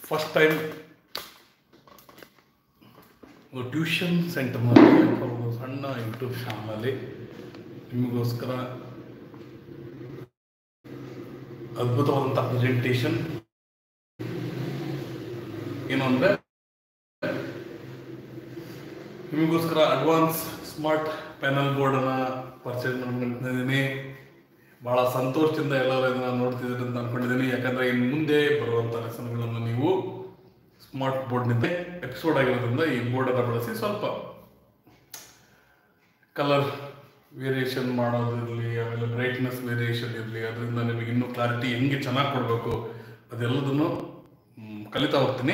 First time tuition ಸೆಂಟರ್ನಲ್ಲಿ ಒಂದು ಸಣ್ಣ ಯೂಟ್ಯೂಬ್ ಚಾನಲಲ್ಲಿ ನಿಮಗೋಸ್ಕರ ಅದ್ಭುತವಾದಂಥ ಪ್ರೆಸೆಂಟೇಷನ್ ಏನು ಅಂದರೆ ನಿಮಗೋಸ್ಕರ ಅಡ್ವಾನ್ಸ್ ಸ್ಮಾರ್ಟ್ ಪ್ಯಾನಲ್ ಬೋರ್ಡನ್ನು ಪರ್ಚೇಸ್ ಮಾಡ್ಕೊಂಡಿದ್ದೀನಿ ಭಾಳ ಸಂತೋಷದಿಂದ ಎಲ್ಲರೂ ಇದನ್ನು ನೋಡ್ತಿದ್ದೀರಿ ಅಂತ ಅನ್ಕೊಂಡಿದ್ದೀನಿ ಯಾಕಂದರೆ ಇನ್ನು ಮುಂದೆ ಬರುವಂಥ ಲೆಸನ್ಗಳನ್ನು ನೀವು ಸ್ಮಾರ್ಟ್ ಬೋರ್ಡ್ನಿಂದ ಎಪಿಸೋಡ್ ಆಗಿರೋದ್ರಿಂದ ಈ ಬೋರ್ಡನ್ನು ಬಳಸಿ ಸ್ವಲ್ಪ ಕಲರ್ ವೇರಿಯೇಷನ್ ಮಾಡೋದಿರಲಿ ಆಮೇಲೆ ಬ್ರೈಟ್ನೆಸ್ ವೇರಿಯೇಷನ್ ಇರಲಿ ಅದರಿಂದ ನಿಮಗೆ ಇನ್ನೂ ಕ್ಲಾರಿಟಿ ಹೆಂಗೆ ಚೆನ್ನಾಗಿ ಕೊಡಬೇಕು ಅದೆಲ್ಲದನ್ನು ಮ್, ಕಲಿತಾ ಹೋಗ್ತೀನಿ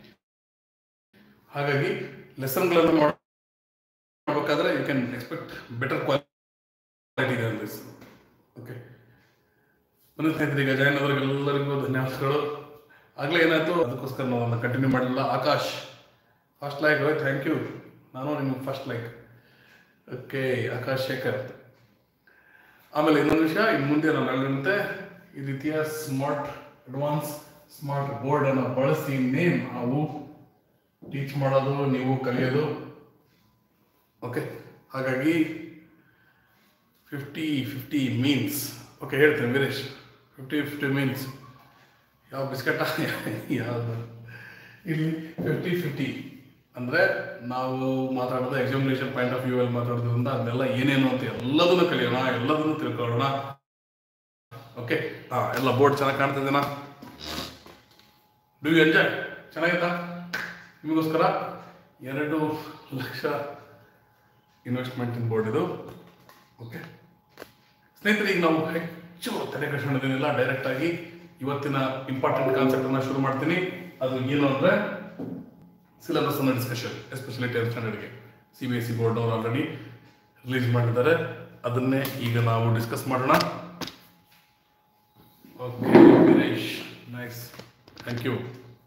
ಹಾಗಾಗಿ ಲೆಸನ್ಗಳನ್ನು ಮಾಡಬೇಕಾದ್ರೆ you can expect better quality than this okay ಬನ್ನಿ ಸ್ನೇಹಿತರೆ ಈಗ ಜಾಯ್ನ್ ಆದವ್ರಿಗೆಲ್ಲರಿಗೂ ಧನ್ಯವಾದಗಳು ಆಗಲೇ ಏನಾಯ್ತು ಅದಕ್ಕೋಸ್ಕರ ನಾವು ಅದನ್ನು ಕಂಟಿನ್ಯೂ ಮಾಡಲಿಲ್ಲ Akash first like thank you ನಾನು ನಿಮಗೆ first like okay Akash Shekhar ಆಮೇಲೆ ಇನ್ನೊಂದು ವಿಷಯ ಇನ್ನು ಮುಂದೆ ನಾನು ಹೇಳಿದಂತೆ ಈ ರೀತಿಯ ಸ್ಮಾರ್ಟ್ ಅಡ್ವಾನ್ಸ್ ಸ್ಮಾರ್ಟ್ ಬೋರ್ಡನ್ನು ಬಳಸಿ ನೇಮ್ ನಾವು ಟೀಚ್ ಮಾಡೋದು ನೀವು ಕಲಿಯೋದು ಓಕೆ ಹಾಗಾಗಿ ಫಿಫ್ಟಿ ಫಿಫ್ಟಿ ಮೀನ್ಸ್ ಓಕೆ ಹೇಳ್ತೇನೆ ವೀರೇಶ್ ಫಿಫ್ಟಿ ಫಿಫ್ಟಿ ಮೀನ್ಸ್ ಯಾವ ಬಿಸ್ಕೆಟ ಯಾವುದು ಇಲ್ಲಿ ಫಿಫ್ಟಿ ಫಿಫ್ಟಿ ಅಂದರೆ ನಾವು ಮಾತಾಡೋದು ಎಕ್ಸಾಮಿನೇಷನ್ ಪಾಯಿಂಟ್ ಆಫ್ ವ್ಯೂ ಅಲ್ಲಿ ಮಾತಾಡೋದ್ರಿಂದ ಅದನ್ನೆಲ್ಲ ಏನೇನು ಅಂತ ಎಲ್ಲದನ್ನು ಕಲಿಯೋಣ ಎಲ್ಲದನ್ನು ತಿಳ್ಕೊಳ್ಳೋಣ ಓಕೆ ಹಾಂ ಎಲ್ಲ ಬೋರ್ಡ್ ಚೆನ್ನಾಗಿ ಕಾಣ್ತಿದ್ದೀನಾ ಡು ಯು ಎಂಜಾಯ್ ಚೆನ್ನಾಗಿತ್ತಾ ನಿಮಗೋಸ್ಕರ ಎರಡು ಲಕ್ಷ ಇನ್ವೆಸ್ಟ್ಮೆಂಟಿನ ಬೋರ್ಡ್ ಇದು ಓಕೆ ಸ್ನೇಹಿತರೆ ಈಗ ನಾವು ಹೆಚ್ಚು ತಲೆ ಕೆಡಿಸ್ಕೊಳ್ಳೋದೇನಿಲ್ಲ ಡೈರೆಕ್ಟ್ ಆಗಿ ಇವತ್ತಿನ ಇಂಪಾರ್ಟೆಂಟ್ ಕಾನ್ಸೆಪ್ಟ್ ಅನ್ನ ಶುರು ಮಾಡ್ತೀನಿ ಅದು ಏನು ಅಂದ್ರೆ ಸಿಲೆಬಸ್ ಅನ್ನ ಡಿಸ್ಕಷನ್ ಎಸ್ಪೆಷಲಿ ಟೆಂತ್ ಸ್ಟ್ಯಾಂಡರ್ಡ್ಗೆ C B S E board ಅವರು ಆಲ್ರೆಡಿ ರಿಲೀಸ್ ಮಾಡಿದ್ದಾರೆ ಅದನ್ನೇ ಈಗ ನಾವು ಡಿಸ್ಕಸ್ ಮಾಡೋಣ okay Veeresh nice thank you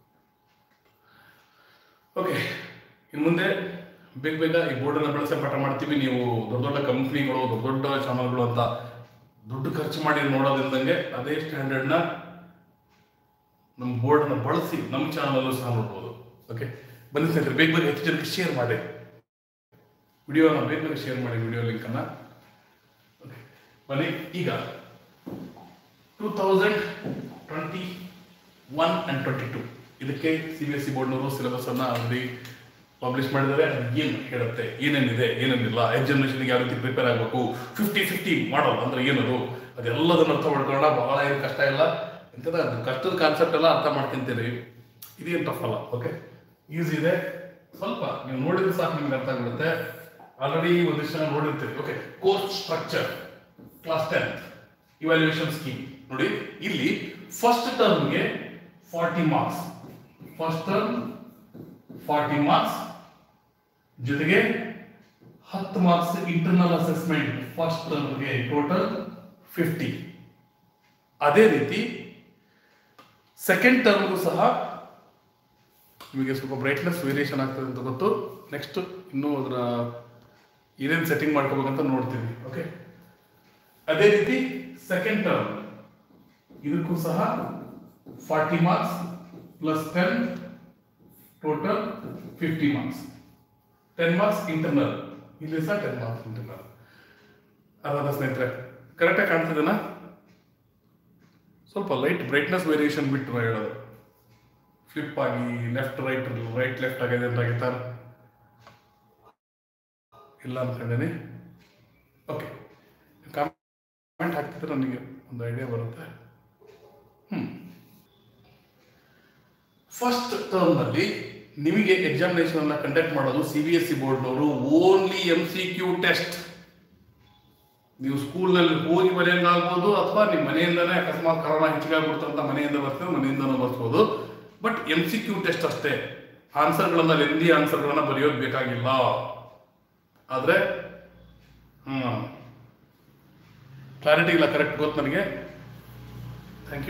okay ಇನ್ನು ಮುಂದೆ ಬೇಗ ಬೇಗ ಈ ಬೋರ್ಡನ್ನು ಬಳಸಿ ಪಾಠ ಮಾಡ್ತೀವಿ ನೀವು ದೊಡ್ಡ ದೊಡ್ಡ ಕಂಪ್ನಿಗಳು ದೊಡ್ಡ ದೊಡ್ಡ ಚಾನಲ್ಗಳು ಅಂತ ದುಡ್ಡು ಖರ್ಚು ಮಾಡಿ ನೋಡೋದಿಲ್ದಂಗೆ ಅದೇ ಸ್ಟ್ಯಾಂಡರ್ಡ್ನ ನಮ್ಮ ಬೋರ್ಡನ್ನು ಬಳಸಿ ನಮ್ಮ ಚಾನಲಲ್ಲೂ ಸಹ ನೋಡ್ಬೋದು ಓಕೆ ಬನ್ನಿ ಸ್ನೇಹಿತರೆ ಬೇಗ ಬೇಗ ಹೆಚ್ಚು ಜನಕ್ಕೆ ಶೇರ್ ಮಾಡಿ ವಿಡಿಯೋನ ಬೇಗ ಬೇಗ ಶೇರ್ ಮಾಡಿ ವಿಡಿಯೋ ಲಿಂಕನ್ನು ಓಕೆ ಬನ್ನಿ ಈಗ two thousand twenty one and twenty two ಇದಕ್ಕೆ ಸಿ ಬಿ ಎಸ್ ಸಿ ಬೋರ್ಡ್ನವರು ಸಿಲೆಬಸ್ ಅನ್ನ ಆಲ್ರೆಡಿ ಪಬ್ಲಿಷ್ ಮಾಡಿದ್ದಾರೆ ಅದು ಏನು ಹೇಳುತ್ತೆ ಏನೇನಿದೆ ಏನೇನಿಲ್ಲ ಎಕ್ಸಾಮಿನೇಷನ್ಗೆ ಯಾವ ರೀತಿ ಪ್ರಿಪೇರ್ ಆಗಬೇಕು ಫಿಫ್ಟಿ ಫಿಫ್ಟಿ ಮಾಡಲ್ ಅಂದ್ರೆ ಏನದು ಅದೆಲ್ಲದನ್ನು ಅರ್ಥ ಮಾಡ್ಕೊಳ್ಳೋಣ ಬಹಳ ಏನು ಕಷ್ಟ ಇಲ್ಲ ಎಂತದ ಅದು ಕಷ್ಟದ ಕಾನ್ಸೆಪ್ಟ್ ಎಲ್ಲ ಅರ್ಥ ಮಾಡ್ಕೊಂತೀರಿ ಇದೇನು ಟಫ್ ಅಲ್ಲ ಓಕೆ ಈಸಿ ಇದೆ ಸ್ವಲ್ಪ ನೀವು ನೋಡಿದ್ರೆ ಸಾಕು ನಿಮ್ಗೆ ಅರ್ಥ ಆಗುತ್ತೆ ಆಲ್ರೆಡಿ ಒಂದಿಷ್ಟು ಜನ ನೋಡಿರ್ತೀರಿ okay course structure class tenth evaluation scheme ನೋಡಿ ಇಲ್ಲಿ ಫಸ್ಟ್ ಟರ್ಮ್ಗೆ forty marks first term forty marks ಜೊತೆಗೆ ಹತ್ತು ಮಾರ್ಕ್ಸ್ ಇಂಟರ್ನಲ್ ಅಸೆಸ್ಮೆಂಟ್ ಫಸ್ಟ್ ಟರ್ಮ್ಗೆ ಟೋಟಲ್ ಫಿಫ್ಟಿ ಅದೇ ರೀತಿ ಸೆಕೆಂಡ್ ಟರ್ಮ್ಗೂ ಸಹ ನಿಮಗೆ ಸ್ವಲ್ಪ ಬ್ರೈಟ್ನೆಸ್ ವೇರಿಯೇಷನ್ ಆಗ್ತದೆ ಅಂತ ಗೊತ್ತು ನೆಕ್ಸ್ಟ್ ಇನ್ನೂ ಅದರ ಏನೇನು ಸೆಟ್ಟಿಂಗ್ ಮಾಡ್ಕೋಬೇಕಂತ ನೋಡ್ತೀವಿ ಓಕೆ ಅದೇ ರೀತಿ ಸೆಕೆಂಡ್ ಟರ್ಮ್ ಇದಕ್ಕೂ ಸಹ forty marks plus ten total fifty marks ten marks internal ಇಲ್ಲಿ ಸಹ ಟೆನ್ ಮಾರ್ಕ್ಸ್ ಇಂಟರ್ನಲ್ ಅದಾದ ಸ್ನೇಹಿತರೆ ಕರೆಕ್ಟಾಗಿ ಕಾಣ್ತಿದ್ದೇನಾ ಸ್ವಲ್ಪ ಲೈಟ್ ಬ್ರೈಟ್ನೆಸ್ ವೇರಿಯೇಷನ್ ಬಿಟ್ಟು ನಾ ಹೇಳೋದು ಫ್ಲಿಪ್ ಆಗಿ ಲೆಫ್ಟ್ ರೈಟ್ ರೈಟ್ ಲೆಫ್ಟ್ ಆಗಿದೆ ಅಂತ ಆಗಿತ್ತಾರೆ ಇಲ್ಲ ಅನ್ಕೊಂಡೇನಿ ಓಕೆ ಕಾಮೆಂಟ್ ಹಾಕ್ತಿದ್ರೆ ನನಗೆ ಒಂದು ಐಡಿಯಾ ಬರುತ್ತೆ ಹ್ಮ್ ಫಸ್ಟ್ ಟರ್ಮ್ನಲ್ಲಿ ನಿಮಗೆ ಎಕ್ಸಾಮಿನೇಷನ್ ಅನ್ನ ಕಂಡಕ್ಟ್ ಮಾಡೋದು ಸಿ ಬಿ ಎಸ್ ಸಿ ಬೋರ್ಡ್ನವರು only M C Q test ನೀವು ಸ್ಕೂಲ್ನಲ್ಲಿ ಹೋಗಿ ಬರೆಯೋಂಗಾಗ್ಬೋದು ಅಥವಾ ನಿಮ್ಮ ಮನೆಯಿಂದನೇ ಅಕಸ್ಮಾತ್ ಕರೋನಾ ಹೆಚ್ಚಿಗಾಗ್ಬಿಡ್ತು ಅಂತ ಮನೆಯಿಂದ ಬರ್ತದೆ ಮನೆಯಿಂದನೂ ಬರ್ಸ್ಬೋದು but M C Q test ಅಷ್ಟೇ ಆನ್ಸರ್ಗಳನ್ನ ಲೆಂದಿ ಆನ್ಸರ್ಗಳನ್ನ ಬರೆಯೋದು ಬೇಕಾಗಿಲ್ಲ ಆದರೆ ಹ್ಮ್ ಕ್ಲಾರಿಟಿ ಇಲ್ಲ ಕರೆಕ್ಟ್ ಗೊತ್ತು ನನಗೆ thank you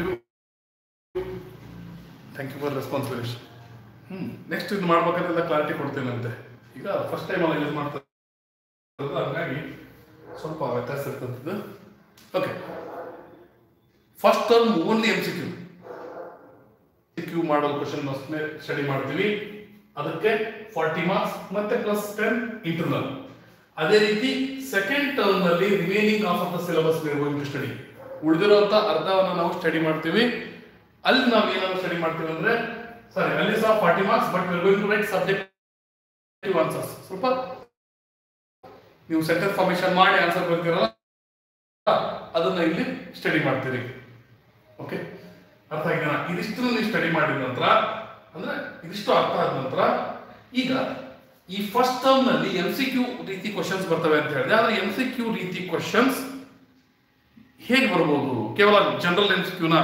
thank you for response Veeresh ಹ್ಞೂ ನೆಕ್ಸ್ಟ್ ಇದು ಮಾಡ್ಬೇಕಾದ್ರೆ ಕ್ಲಾರಿಟಿ ಕೊಡ್ತೇನಂತೆ ಈಗ ಫಸ್ಟ್ ಟೈಮ್ ಅಲ್ಲ ಯೂಸ್ ಮಾಡ್ತಾ ಇರೋದು, ಹಾಗಾಗಿ ಸ್ವಲ್ಪ ವ್ಯತ್ಯಾಸ ಇರ್ತದೆ okay first term only M C Q Q ಮಾಡೋ ಕ್ವಶನ್ ಸ್ಟಡಿ ಮಾಡ್ತೀವಿ ಅದಕ್ಕೆ ಫಾರ್ಟಿ ಮಾರ್ಕ್ಸ್ ಮತ್ತೆ ಪ್ಲಸ್ ಟೆನ್ ಇಂಟರ್ನಲ್ ಅದೇ ರೀತಿ ಸೆಕೆಂಡ್ ಟರ್ಮ್ ನಲ್ಲಿ remaining of of the syllabus going to study ಉಳಿದಿರುವಂತ ಅರ್ಧವನ್ನು ನಾವು ಸ್ಟಡಿ ಮಾಡ್ತೀವಿ ಅಲ್ಲಿ ನಾವು ಏನಾದ್ರು ಸ್ಟಡಿ ಮಾಡ್ತೀವಿ ಅಂದ್ರೆ ಸಾರಿ ಅಲ್ಲಿ ಸಹ forty marks but going to write subject answers ಸ್ವಲ್ಪ ನೀವು ಸೆಂಟೆನ್ಸ್ ಫಾರ್ಮೇಶನ್ ಮಾಡಿ ಆನ್ಸರ್ ಬರ್ತೀರಲ್ಲ ಅದನ್ನ ಇಲ್ಲಿ ಸ್ಟಡಿ ಮಾಡ್ತೀರಿ ಓಕೆ ಅರ್ಥ ಆಗಿದೆನಾ ಇದಿಷ್ಟು ನೀವು ಸ್ಟಡಿ ಮಾಡಿದ ನಂತರ ಅಂದ್ರೆ ಇದಿಷ್ಟು ಅರ್ಥ ಆದ ನಂತರ ಈಗ ಈ ಫಸ್ಟ್ ಟರ್ಮ್ ನಲ್ಲಿ ಎಂ ಸಿ ಕ್ಯೂ ರೀತಿ ಕ್ವಶನ್ಸ್ ಬರ್ತವೆ ಅಂತ ಹೇಳಿದೆ ಆದ್ರೆ ಎಂ ಸಿ ಕ್ಯೂ ರೀತಿ ಕ್ವಶನ್ಸ್ ಹೇಗೆ ಬರ್ಬೋದು ಕೇವಲ ಜನರಲ್ ಎಂ ಸಿ ಕ್ಯೂನ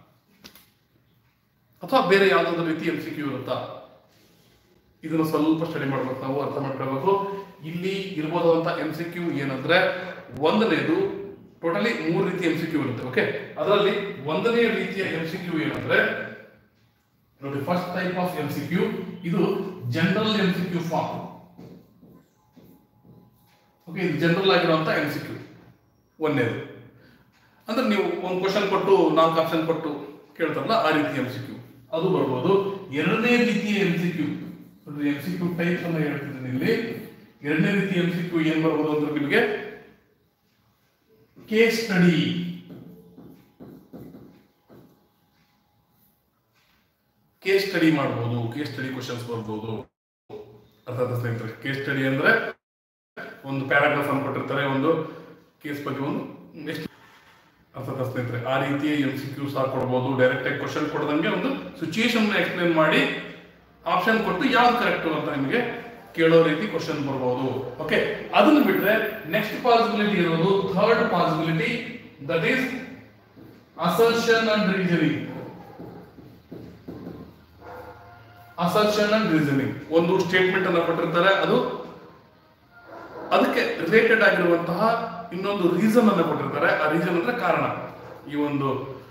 ಅಥವಾ ಬೇರೆ ಯಾವ್ದಾದ್ರು ರೀತಿ ಎಂ ಸಿ ಕ್ಯೂ ಇರುತ್ತಾ ಇದನ್ನ ಸ್ವಲ್ಪ ಸ್ಟಡಿ ಮಾಡ್ಬೇಕು ನಾವು ಅರ್ಥ ಮಾಡ್ಕೊಳ್ಬೇಕು ಇಲ್ಲಿ ಇರ್ಬೋದಂತ ಎಂ ಸಿ ಕ್ಯೂ ಏನಂದ್ರೆ ಒಂದನೇದು ಟೋಟಲಿ ಮೂರು ರೀತಿ ಎಂ ಸಿ ಕ್ಯೂ ಇರುತ್ತೆ ಓಕೆ ಅದರಲ್ಲಿ ಒಂದನೇ ರೀತಿಯ ಎಂ ಸಿ ಕ್ಯೂ ಏನಂದ್ರೆ ನೋಡಿ first type of M C Q ಇದು general M C Q form okay ಇದು ಜನರಲ್ ಆಗಿರುವಂತ ಎಂ ಸಿ ಕ್ಯೂ ಒಂದನೇದು ಅಂದ್ರೆ ನೀವು ಒಂದು ಕ್ವಶನ್ ಕೊಟ್ಟು ನಾಲ್ಕು ಆಪ್ಷನ್ ಕೊಟ್ಟು ಕೇಳ್ತಾರಲ್ಲ ಆ ರೀತಿ ಎಂ ಸಿ ಕ್ಯೂ ಅದು ಬರ್ಬೋದು ಎರಡನೇ ರೀತಿಯ M C Q M C Q types ಅನ್ನ ಹೇಳ್ತಿದ್ದೀನಿ ಇಲ್ಲಿ ಎರಡನೇ ರೀತಿ ಎಂ ಸಿ ಕ್ಯೂ ಏನ್ ಬರ್ಬೋದು ಅಂದ್ರೆ ನಿಮಗೆ ಕೇಸ್ ಸ್ಟಡಿ ಕೇಸ್ ಸ್ಟಡಿ ಮಾಡ್ಬೋದು ಕೇಸ್ ಸ್ಟಡಿ ಕ್ವಶನ್ಸ್ ಬರ್ಬೋದು ಅರ್ಥ ಆಯ್ತಾ ಸ್ನೇಹಿತರೆ ಕೇಸ್ ಸ್ಟಡಿ ಅಂದ್ರೆ ಒಂದು ಪ್ಯಾರಾಗ್ರಾಫ್ ಅನ್ನು ಕೊಟ್ಟಿರ್ತಾರೆ ಒಂದು ಕೇಸ್ ಬಗ್ಗೆ ಒಂದು ಎಷ್ಟು ಅರ್ಥ ಆಯ್ತಾ ಸ್ನೇಹಿತರೆ ಆ ರೀತಿಯ ಎಂ ಸಿ ಕ್ಯೂ ಸಹ ಕೊಡ್ಬೋದು ಡೈರೆಕ್ಟ್ ಆಗಿ ಕ್ವಶನ್ ಕೊಡದಂಗೆ ಒಂದು ಸಿಚುಯೇಷನ್ ಎಕ್ಸ್ಪ್ಲೇನ್ ಮಾಡಿ ಆಪ್ಷನ್ ಕೊಟ್ಟು ಯಾವ್ದು ಕರೆಕ್ಟ್ ಅಂತ ನಿಮಗೆ ಕೇಳೋ ರೀತಿ ಕ್ವಶನ್ ಬರ್ಬೋದು ಓಕೆ ಅದನ್ನ ಬಿಟ್ರೆ ನೆಕ್ಸ್ಟ್ ಪಾಸಿಬಿಲಿಟಿ ಇರೋದು third possibility that is assertion and reasoning assertion and reasoning ಒಂದು ಸ್ಟೇಟ್ಮೆಂಟ್ ಅನ್ನ ಕೊಟ್ಟಿರ್ತಾರೆ ಅದು ಅದಕ್ಕೆ ರಿಲೇಟೆಡ್ ಆಗಿರುವಂತಹ ಇನ್ನೊಂದು ರೀಸನ್ ಅನ್ನ ಕೊಟ್ಟಿರ್ತಾರೆ ಆ ರೀಸನ್ ಅಂದ್ರೆ ಕಾರಣ ಈ ಒಂದು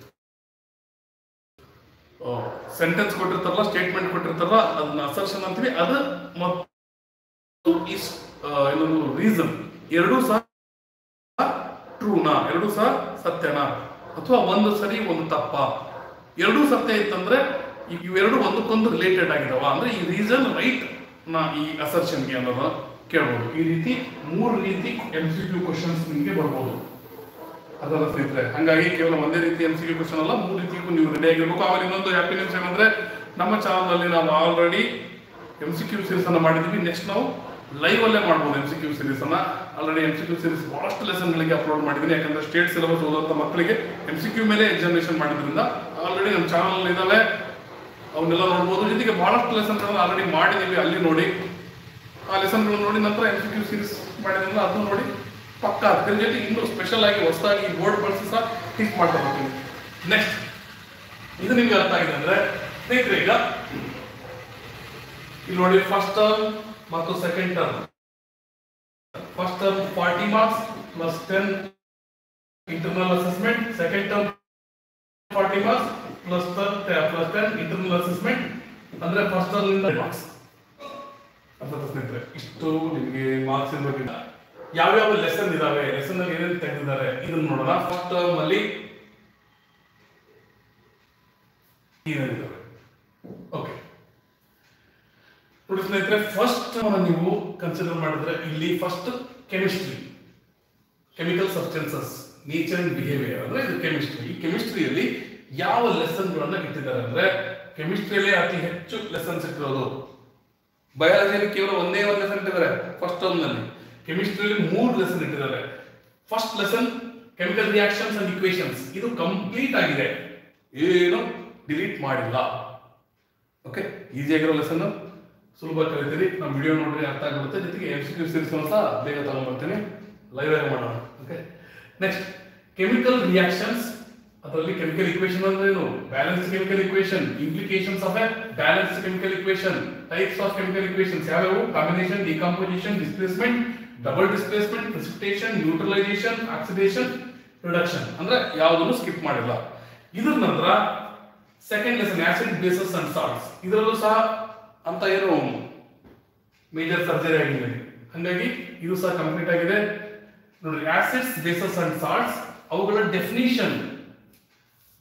ಸೆಂಟೆನ್ಸ್ ಕೊಟ್ಟಿರ್ತಾರಲ್ಲ ಸ್ಟೇಟ್ಮೆಂಟ್ ಕೊಟ್ಟಿರ್ತಾರಲ್ಲ ಅದನ್ನ ಅಸರ್ಷನ್ ಅಂತೀವಿ ಅದು ಮತ್ತು ಈ ಸ್- ಆ, ಇನ್ನೊಂದು ರೀಸನ್ ಎರಡೂ ಸಹ ಟ್ರೂನಾ ಎರಡೂ ಸಹ ಸತ್ಯನಾ ಅಥವಾ ಒಂದು ಸರಿ ಒಂದು ತಪ್ಪ ಎರಡೂ ಸತ್ಯ ಇತ್ತಂದ್ರೆ ಇ- ಇವೆರಡು ಒಂದಕ್ಕೊಂದು ರಿಲೇಟೆಡ್ ಆಗಿದಾವ ಅಂದ್ರೆ ಈ ರೀಸನ್ ರೈಟ್ ನಾ ಈ ಅಸರ್ಷನ್ಗೆ ಅನ್ನೋದು ಕೇಳ್ಬೋದು ಈ ರೀತಿ ಮೂರು ರೀತಿ ಎಂ ಸಿ ಕ್ಯೂ ಕ್ವಶನ್ಸ್ ನಿಮಗೆ ಬರ್ಬೋದು ಅದರ ಸ್ನೇಹಿತರೆ ಹಂಗಾಗಿ ಕೇವಲ ಒಂದೇ ರೀತಿ ಎಂ ಸಿ ಕ್ಯೂ ಕ್ವಶನ್ ಅಲ್ಲ ಮೂರು ರೀತಿಗೂ ನೀವು ರೆಡಿ ಆಗಿರ್ಬೇಕು ಆಮೇಲೆ ಇನ್ನೊಂದು ಹ್ಯಾಪಿ ನ್ಯೂಸ್ ಏನಂದ್ರೆ ನಮ್ಮ ಚಾನಲ್ ಅಲ್ಲಿ ನಾವು already M C Q series ಅನ್ನ ಮಾಡಿದೀವಿ ನೆಕ್ಸ್ಟ್ ನಾವು ಲೈವ್ ಅಲ್ಲೇ ಮಾಡ್ಬೋದು ಎಂ ಸಿ ಕ್ಯೂ ಸೀರೀಸ್ ಅನ್ನ already M C Q series ಬಹಳಷ್ಟು ಲೆಸನ್ ಗಳಿಗೆ ಅಪ್ಲೋಡ್ ಮಾಡಿದ್ದೀನಿ ಯಾಕಂದ್ರೆ ಸ್ಟೇಟ್ ಸಿಲೆಬಸ್ ಓದುವಂತ ಮಕ್ಕಳಿಗೆ ಎಂ ಸಿ ಕ್ಯೂ ಮೇಲೆ ಎಕ್ಸಾಮಿನೇಷನ್ ಮಾಡಿದ್ರಿಂದ ಆಲ್ರೆಡಿ ನಮ್ಮ ಚಾನಲ್ ಇದಾವೆ ಅವನ್ನೆಲ್ಲ ನೋಡ್ಬೋದು ಜೊತೆಗೆ ಬಹಳಷ್ಟು ಲೆಸನ್ಗಳನ್ನ ಆಲ್ರೆಡಿ ಮಾಡಿದೀವಿ ಅಲ್ಲಿ ನೋಡಿ ಆ ಲೆಸನ್ಗಳು ನೋಡಿ ನಂತರ ಎಂ ಸಿ ಕ್ಯೂ ಸೀರೀಸ್ ಮಾಡಿದ್ರಲ್ಲ ಅದನ್ನು ನೋಡಿ ಪಕ್ಕ ಅದ್ರ ಜೊತೆ ಇನ್ನೂ ಸ್ಪೆಷಲ್ ಆಗಿ ಹೊಸದಾಗಿ ಬೋರ್ಡ್ ಬಳಸಿ ಸಹ ಟೀಚ್ ಮಾಡ್ತಾ ಬರ್ತೀನಿ ನೆಕ್ಸ್ಟ್ ಇದು ನಿಮ್ಗೆ ಅರ್ಥ ಆಗಿದೆ ಅಂದ್ರೆ ಸ್ನೇಹಿತರೆ ಈಗ ಇಲ್ಲಿ ನೋಡಿ ಫಸ್ಟ್ ಟರ್ಮ್ ಮತ್ತು second term first term forty marks plus ten internal assessment second term forty marks plus plus ten internal assessment ಅಂದ್ರೆ ಫಸ್ಟ್ ಟರ್ಮ್ ಇಂದ ಮಾರ್ಕ್ಸ್ ಅರ್ಥ ಸ್ನೇಹಿತರೆ ಇಷ್ಟು ನಿಮಗೆ ಮಾರ್ಕ್ಸ್ ಬಗ್ಗೆ ಯಾವ್ಯಾವ ಲೆಸನ್ ಇದಾವೆ ಲೆಸನ್ ಅಲ್ಲಿ ಏನೇನು ತೆಗೆದಿದ್ದಾರೆ ಇದನ್ನ ನೋಡೋಣ ಫಸ್ಟ್ ಟರ್ಮ್ ಅಲ್ಲಿ ಏನೇನಿದಾವೆ ಓಕೆ ನೋಡಿ ಸ್ನೇಹಿತರೆ ಫಸ್ಟ್ ನೀವು ಕನ್ಸಿಡರ್ ಮಾಡಿದ್ರೆ ಇಲ್ಲಿ first chemistry chemical substances nature and behaviour ಅಂದ್ರೆ ಇದು ಕೆಮಿಸ್ಟ್ರಿ ಈ ಕೆಮಿಸ್ಟ್ರಿಯಲ್ಲಿ ಯಾವ ಲೆಸನ್ ಗಳನ್ನ ಇಟ್ಟಿದ್ದಾರೆ ಅಂದ್ರೆ ಕೆಮಿಸ್ಟ್ರಿಯಲ್ಲೇ ಅತಿ ಹೆಚ್ಚು ಲೆಸನ್ಸ್ ಇಟ್ಟಿರೋದು ಬಯಾಲಜಿಯಲ್ಲಿ ಕೇವಲ ಒಂದೇ ಒಂದು ಲೆಸನ್ ಇಟ್ಟಿದ್ದಾರೆ ಫಸ್ಟ್ ಟರ್ಮ್ ನಲ್ಲಿ ಕೆಮಿಸ್ಟ್ರಿಯಲ್ಲಿ ಮೂರು ಲೆಸನ್ ಇಟ್ಟಿದ್ದಾರೆ first lesson chemical reactions and equations ಇದು ಕಂಪ್ಲೀಟ್ ಆಗಿದೆ ಏನು ಡಿಲೀಟ್ ಮಾಡಿಲ್ಲ ಓಕೆ ಈಸಿ ಆಗಿರೋ ಲೆಸನ್ ಸುಲಭ ಕಲಿತೀರಿ ನಮ್ಮ ವಿಡಿಯೋ ನೋಡ್ರಿ ಅರ್ಥ ಆಗಿರುತ್ತೆ ಜೊತೆಗೆ ಎಂ ಸಿ ಕ್ಯೂ ಸೀರೀಸ್ ಸಹ ಬೇಗ ತಗೊಂಡ್ಬರ್ತೀನಿ ಲೈವ್ ಆಗಿ ಮಾಡೋಣ ಓಕೆ ನೆಕ್ಸ್ಟ್ ಕೆಮಿಕಲ್ ರಿಯಾಕ್ಷನ್ಸ್ ಅದರಲ್ಲಿ ಕೆಮಿಕಲ್ ಇಕ್ವೇಶನ್ ಅಂದ್ರೆ ಏನು balance chemical equation implications of a balance chemical equation types of chemical equations ಯಾವ್ಯಾವು combination decomposition displacement double displacement precipitation neutralisation oxidation reduction ಅಂದ್ರೆ ಯಾವುದನ್ನು ಸ್ಕಿಪ್ ಮಾಡಿಲ್ಲ ಇದ್ರ ನಂತರ second lesson acid bases and salts ಇದರಲ್ಲೂ ಸಹ ಅಂತ ಏನು ಮೇಜರ್ ಸರ್ಜರಿ ಆಗಿದೆ ಹಾಗಾಗಿ ಇದು ಸಹ ಕಂಪ್ಲೀಟ್ ಆಗಿದೆ ನೋಡಿ ಆಸಿಡ್ಸ್ ಬೇಸಸ್ ಅಂಡ್ ಸಾಲ್ಟ್ಸ್ ಅವುಗಳ ಡೆಫಿನಿಷನ್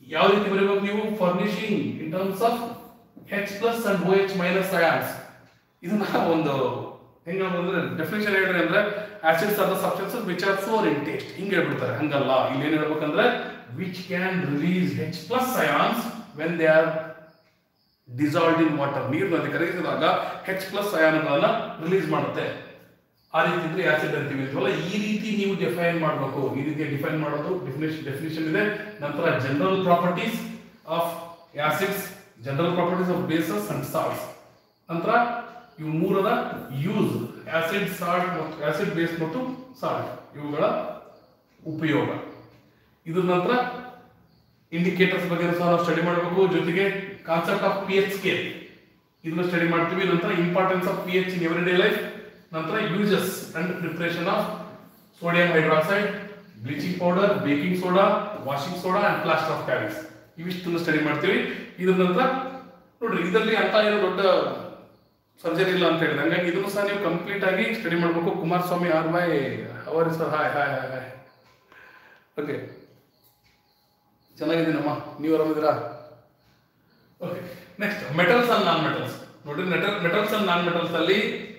ಯಾವ ರೀತಿ ಬರೀಬೇಕು ನೀವು furnishing in terms of H plus and O H minus ions ಇದನ್ನ ಒಂದು ಹೆಂಗ ಅಂದ್ರೆ ಡೆಫಿನೇಷನ್ ಹೇಳ್ರಿ ಅಂದ್ರೆ acids are the substances which are sour in taste ಹಿಂಗ್ ಹೇಳ್ಬಿಡ್ತಾರೆ ಹಂಗಲ್ಲ ಇಲ್ಲಿ ಏನ್ ಹೇಳ್ಬೇಕಂದ್ರೆ which can release H plus ions when they are dissolved in water ನೀರಿನಲ್ಲಿ ಕರಗಿಸಿದಾಗ ಹೆಚ್ ಪ್ಲಸ್ ಅಯಾನ್ಗಳನ್ನ ರಿಲೀಸ್ ಮಾಡುತ್ತೆ ಆ ರೀತಿ ಇದ್ರೆ ಆಸಿಡ್ ಅಂತೀವಿ ಅಂತವಲ್ಲ ಈ ರೀತಿ ನೀವು ಡಿಫೈನ್ ಮಾಡಬೇಕು ಈ ರೀತಿ ಡಿಫೈನ್ ಮಾಡೋದು ಡೆಫಿನೇಷನ್ ಡೆಫಿನೇಷನ್ ಇದೆ ನಂತರ general properties of acids general properties of bases and salts ನಂತರ ಇವು ಮೂರದ ಯೂಸ್ ಆಸಿಡ್ ಸಾಲ್ಟ್ ಮತ್ತು ಆಸಿಡ್ ಬೇಸ್ ಮತ್ತು ಸಾಲ್ಟ್ ಇವುಗಳ ಉಪಯೋಗ ಇದ್ರ ನಂತರ ಇಂಡಿಕೇಟರ್ಸ್ ಬಗ್ಗೆ ಸಹ ನಾವು ಸ್ಟಡಿ ಮಾಡಬೇಕು ಜೊತೆಗೆ concept of P H scale ಇದನ್ನ ಸ್ಟಡಿ ಮಾಡ್ತೀವಿ ನಂತರ importance of P H in everyday life ನಂತರ uses and preparation of sodium hydroxide bleaching powder baking soda washing soda and plaster of Paris ಇವಿಷ್ಟನ್ನು study ಮಾಡ್ತೀವಿ ಇದ್ರ ನಂತರ ನೋಡ್ರಿ ಇದರಲ್ಲಿ ಅಂತ ಏನು ದೊಡ್ಡ ಸರ್ಜರಿ ಇಲ್ಲ ಅಂತ ಹೇಳಿದ್ರೆ ಹಂಗಾಗಿ ಇದನ್ನು ಸಹ ನೀವು ಕಂಪ್ಲೀಟ್ ಆಗಿ ಸ್ಟಡಿ ಮಾಡಬೇಕು ಕುಮಾರಸ್ವಾಮಿ ಆರ್ ಬೈ ಅವರ್ sir hi hi hi hi okay ಚೆನ್ನಾಗಿದ್ದೀನಮ್ಮ ನೀವು ಆರಾಮಿದ್ದೀರಾ okay next metals and non metals ನೋಡ್ರಿ ಮೆಟಲ್ಸ್ ಅಂಡ್ ನಾನ್ ಮೆಟಲ್ಸ್ ಅಲ್ಲಿ